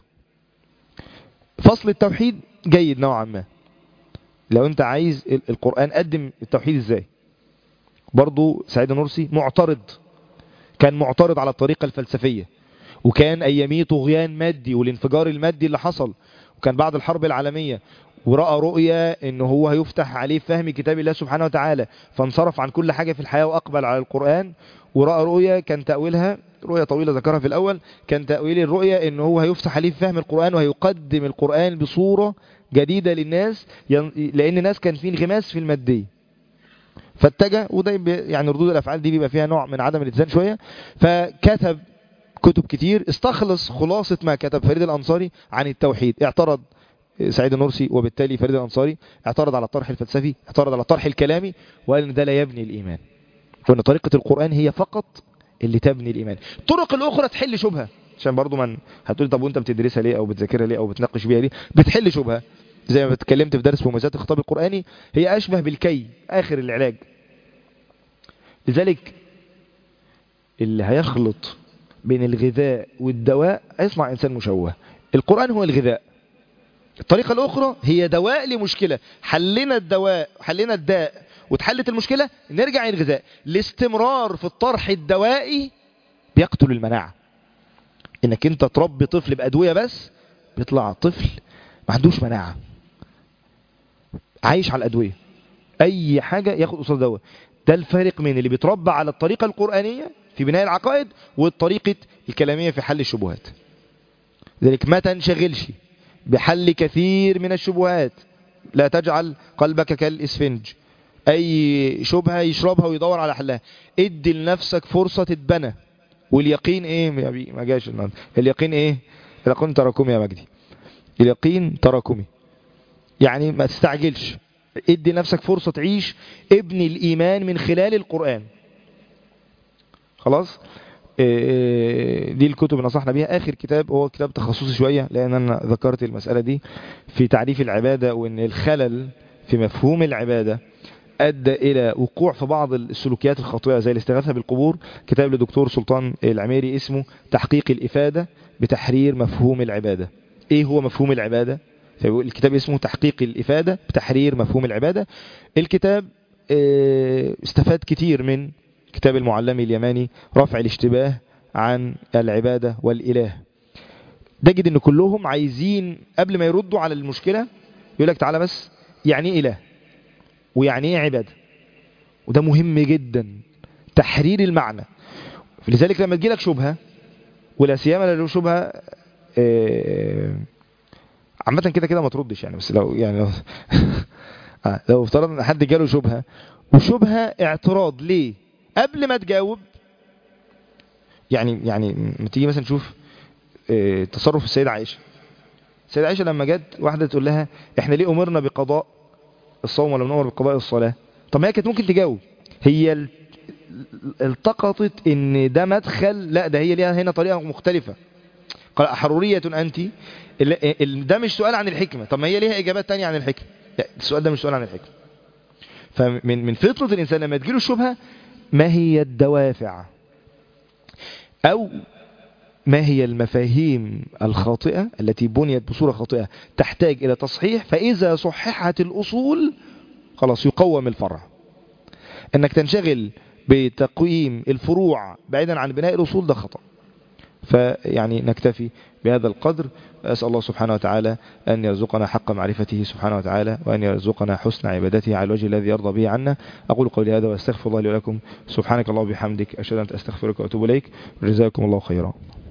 فصل التوحيد جيد نوعا ما لو انت عايز القرآن قدم التوحيد ازاي برضو سعيد النورسي معترض كان معترض على الطريقة الفلسفية وكان أياميه طغيان مادي والانفجار المادي اللي حصل وكان بعد الحرب العالمية ورأى رؤية ان هو هيفتح عليه فهم كتاب الله سبحانه وتعالى فانصرف عن كل حاجة في الحياة وأقبل على القرآن ورأى رؤية كان تأويلها رؤية طويلة ذكرها في الأول كان تأويل الرؤية ان هو هيفتح عليه فهم القرآن وهيقدم القرآن بصورة جديدة للناس لأن الناس كان فيه انغماس في المادية فاتجه وده يعني ردود الافعال دي بيبقى فيها نوع من عدم الاتزان شويه فكتب كتب كتير استخلص خلاصة ما كتب فريد الأنصاري عن التوحيد اعترض سعيد النورسي وبالتالي فريد الأنصاري اعترض على الطرح الفلسفي اعترض على الطرح الكلامي وقال ان ده لا يبني الإيمان وان طريقة القرآن هي فقط اللي تبني الإيمان الطرق الأخرى تحل شبهة عشان برضو من هتقول طب وانت بتدرسها ليه او بتذاكرها ليه او بتناقش بيها ليه بتحل شبهة زي ما اتكلمت في درس مميزات الخطاب القرآني هي أشبه بالكي آخر العلاج لذلك اللي هيخلط بين الغذاء والدواء يصنع إنسان مشوه القرآن هو الغذاء الطريقة الأخرى هي دواء لمشكلة حلنا الدواء حلنا الداء وتحلت المشكلة نرجع للغذاء الاستمرار في الطرح الدوائي بيقتل المناعة انك انت تربي طفل بأدوية بس بيطلع طفل ما عندوش مناعة عايش على الأدوية أي حاجة ياخد قصاد دواء ده الفارق من اللي بيتربى على الطريقة القرآنية في بناء العقائد والطريقة الكلامية في حل الشبهات ذلك ما تنشغلش بحل كثير من الشبهات لا تجعل قلبك كالإسفنج أي شبهة يشربها ويدور على حلها ادي لنفسك فرصة تتبنى واليقين ايه يا بي ما جاش النهارده اليقين ايه اليقين تراكمي يا مجدي اليقين تراكمي يعني ما تستعجلش ادي نفسك فرصة تعيش ابني الإيمان من خلال القرآن خلاص دي الكتب اللي نصحنا بيها آخر كتاب هو كتاب تخصصي شوية لأن أنا ذكرت المسألة دي في تعريف العبادة وأن الخلل في مفهوم العبادة أدى إلى وقوع في بعض السلوكيات الخاطئة زي الاستغاثة بالقبور كتاب لدكتور سلطان العميري اسمه تحقيق الإفادة بتحرير مفهوم العبادة إيه هو مفهوم العبادة الكتاب اسمه تحقيق الإفادة بتحرير مفهوم العبادة الكتاب استفاد كتير من كتاب المعلمي اليماني رفع الاشتباه عن العبادة والإله تجد ان كلهم عايزين قبل ما يردوا على المشكلة يقول لك تعالى بس يعني ايه إله ويعني ايه عبادة وده مهم جدا تحرير المعنى لذلك لما تجيلك شبهة ولا سيما لو شبهة عامة كده كده ما تردش يعني بس لو يعني لو, لو افترض ان حد جاله شبهة وشبهة اعتراض ليه قبل ما تجاوب يعني يعني ما تيجي مثلا نشوف اه تصرف السيدة عائشة السيدة عائشة لما جت واحدة تقول لها احنا ليه امرنا بقضاء الصوم ولا بنؤمر بقضاء الصلاة طب ما هي كانت ممكن تجاوب هي التقطت ان ده مدخل لا ده هي ليها هنا طريقة مختلفة قال أحرورية أنت ده مش سؤال عن الحكمة طب ما هي ليها إجابات تانية عن الحكمة السؤال ده مش سؤال عن الحكمة فمن من فطرة الإنسان لما تجيله الشبهة ما هي الدوافع أو ما هي المفاهيم الخاطئة التي بنيت بصورة خاطئة تحتاج إلى تصحيح فإذا صححت الأصول خلاص يقوم الفرع أنك تنشغل بتقويم الفروع بعيدا عن بناء الأصول ده خطأ فيعني نكتفي بهذا القدر أسأل الله سبحانه وتعالى أن يرزقنا حق معرفته سبحانه وتعالى وأن يرزقنا حسن عبادته على الوجه الذي يرضى به عنا أقول قولي هذا واستغفر الله لي ولكم سبحانك الله وبحمدك أشهد أن أستغفرك وأتوب إليك جزاكم الله خيرا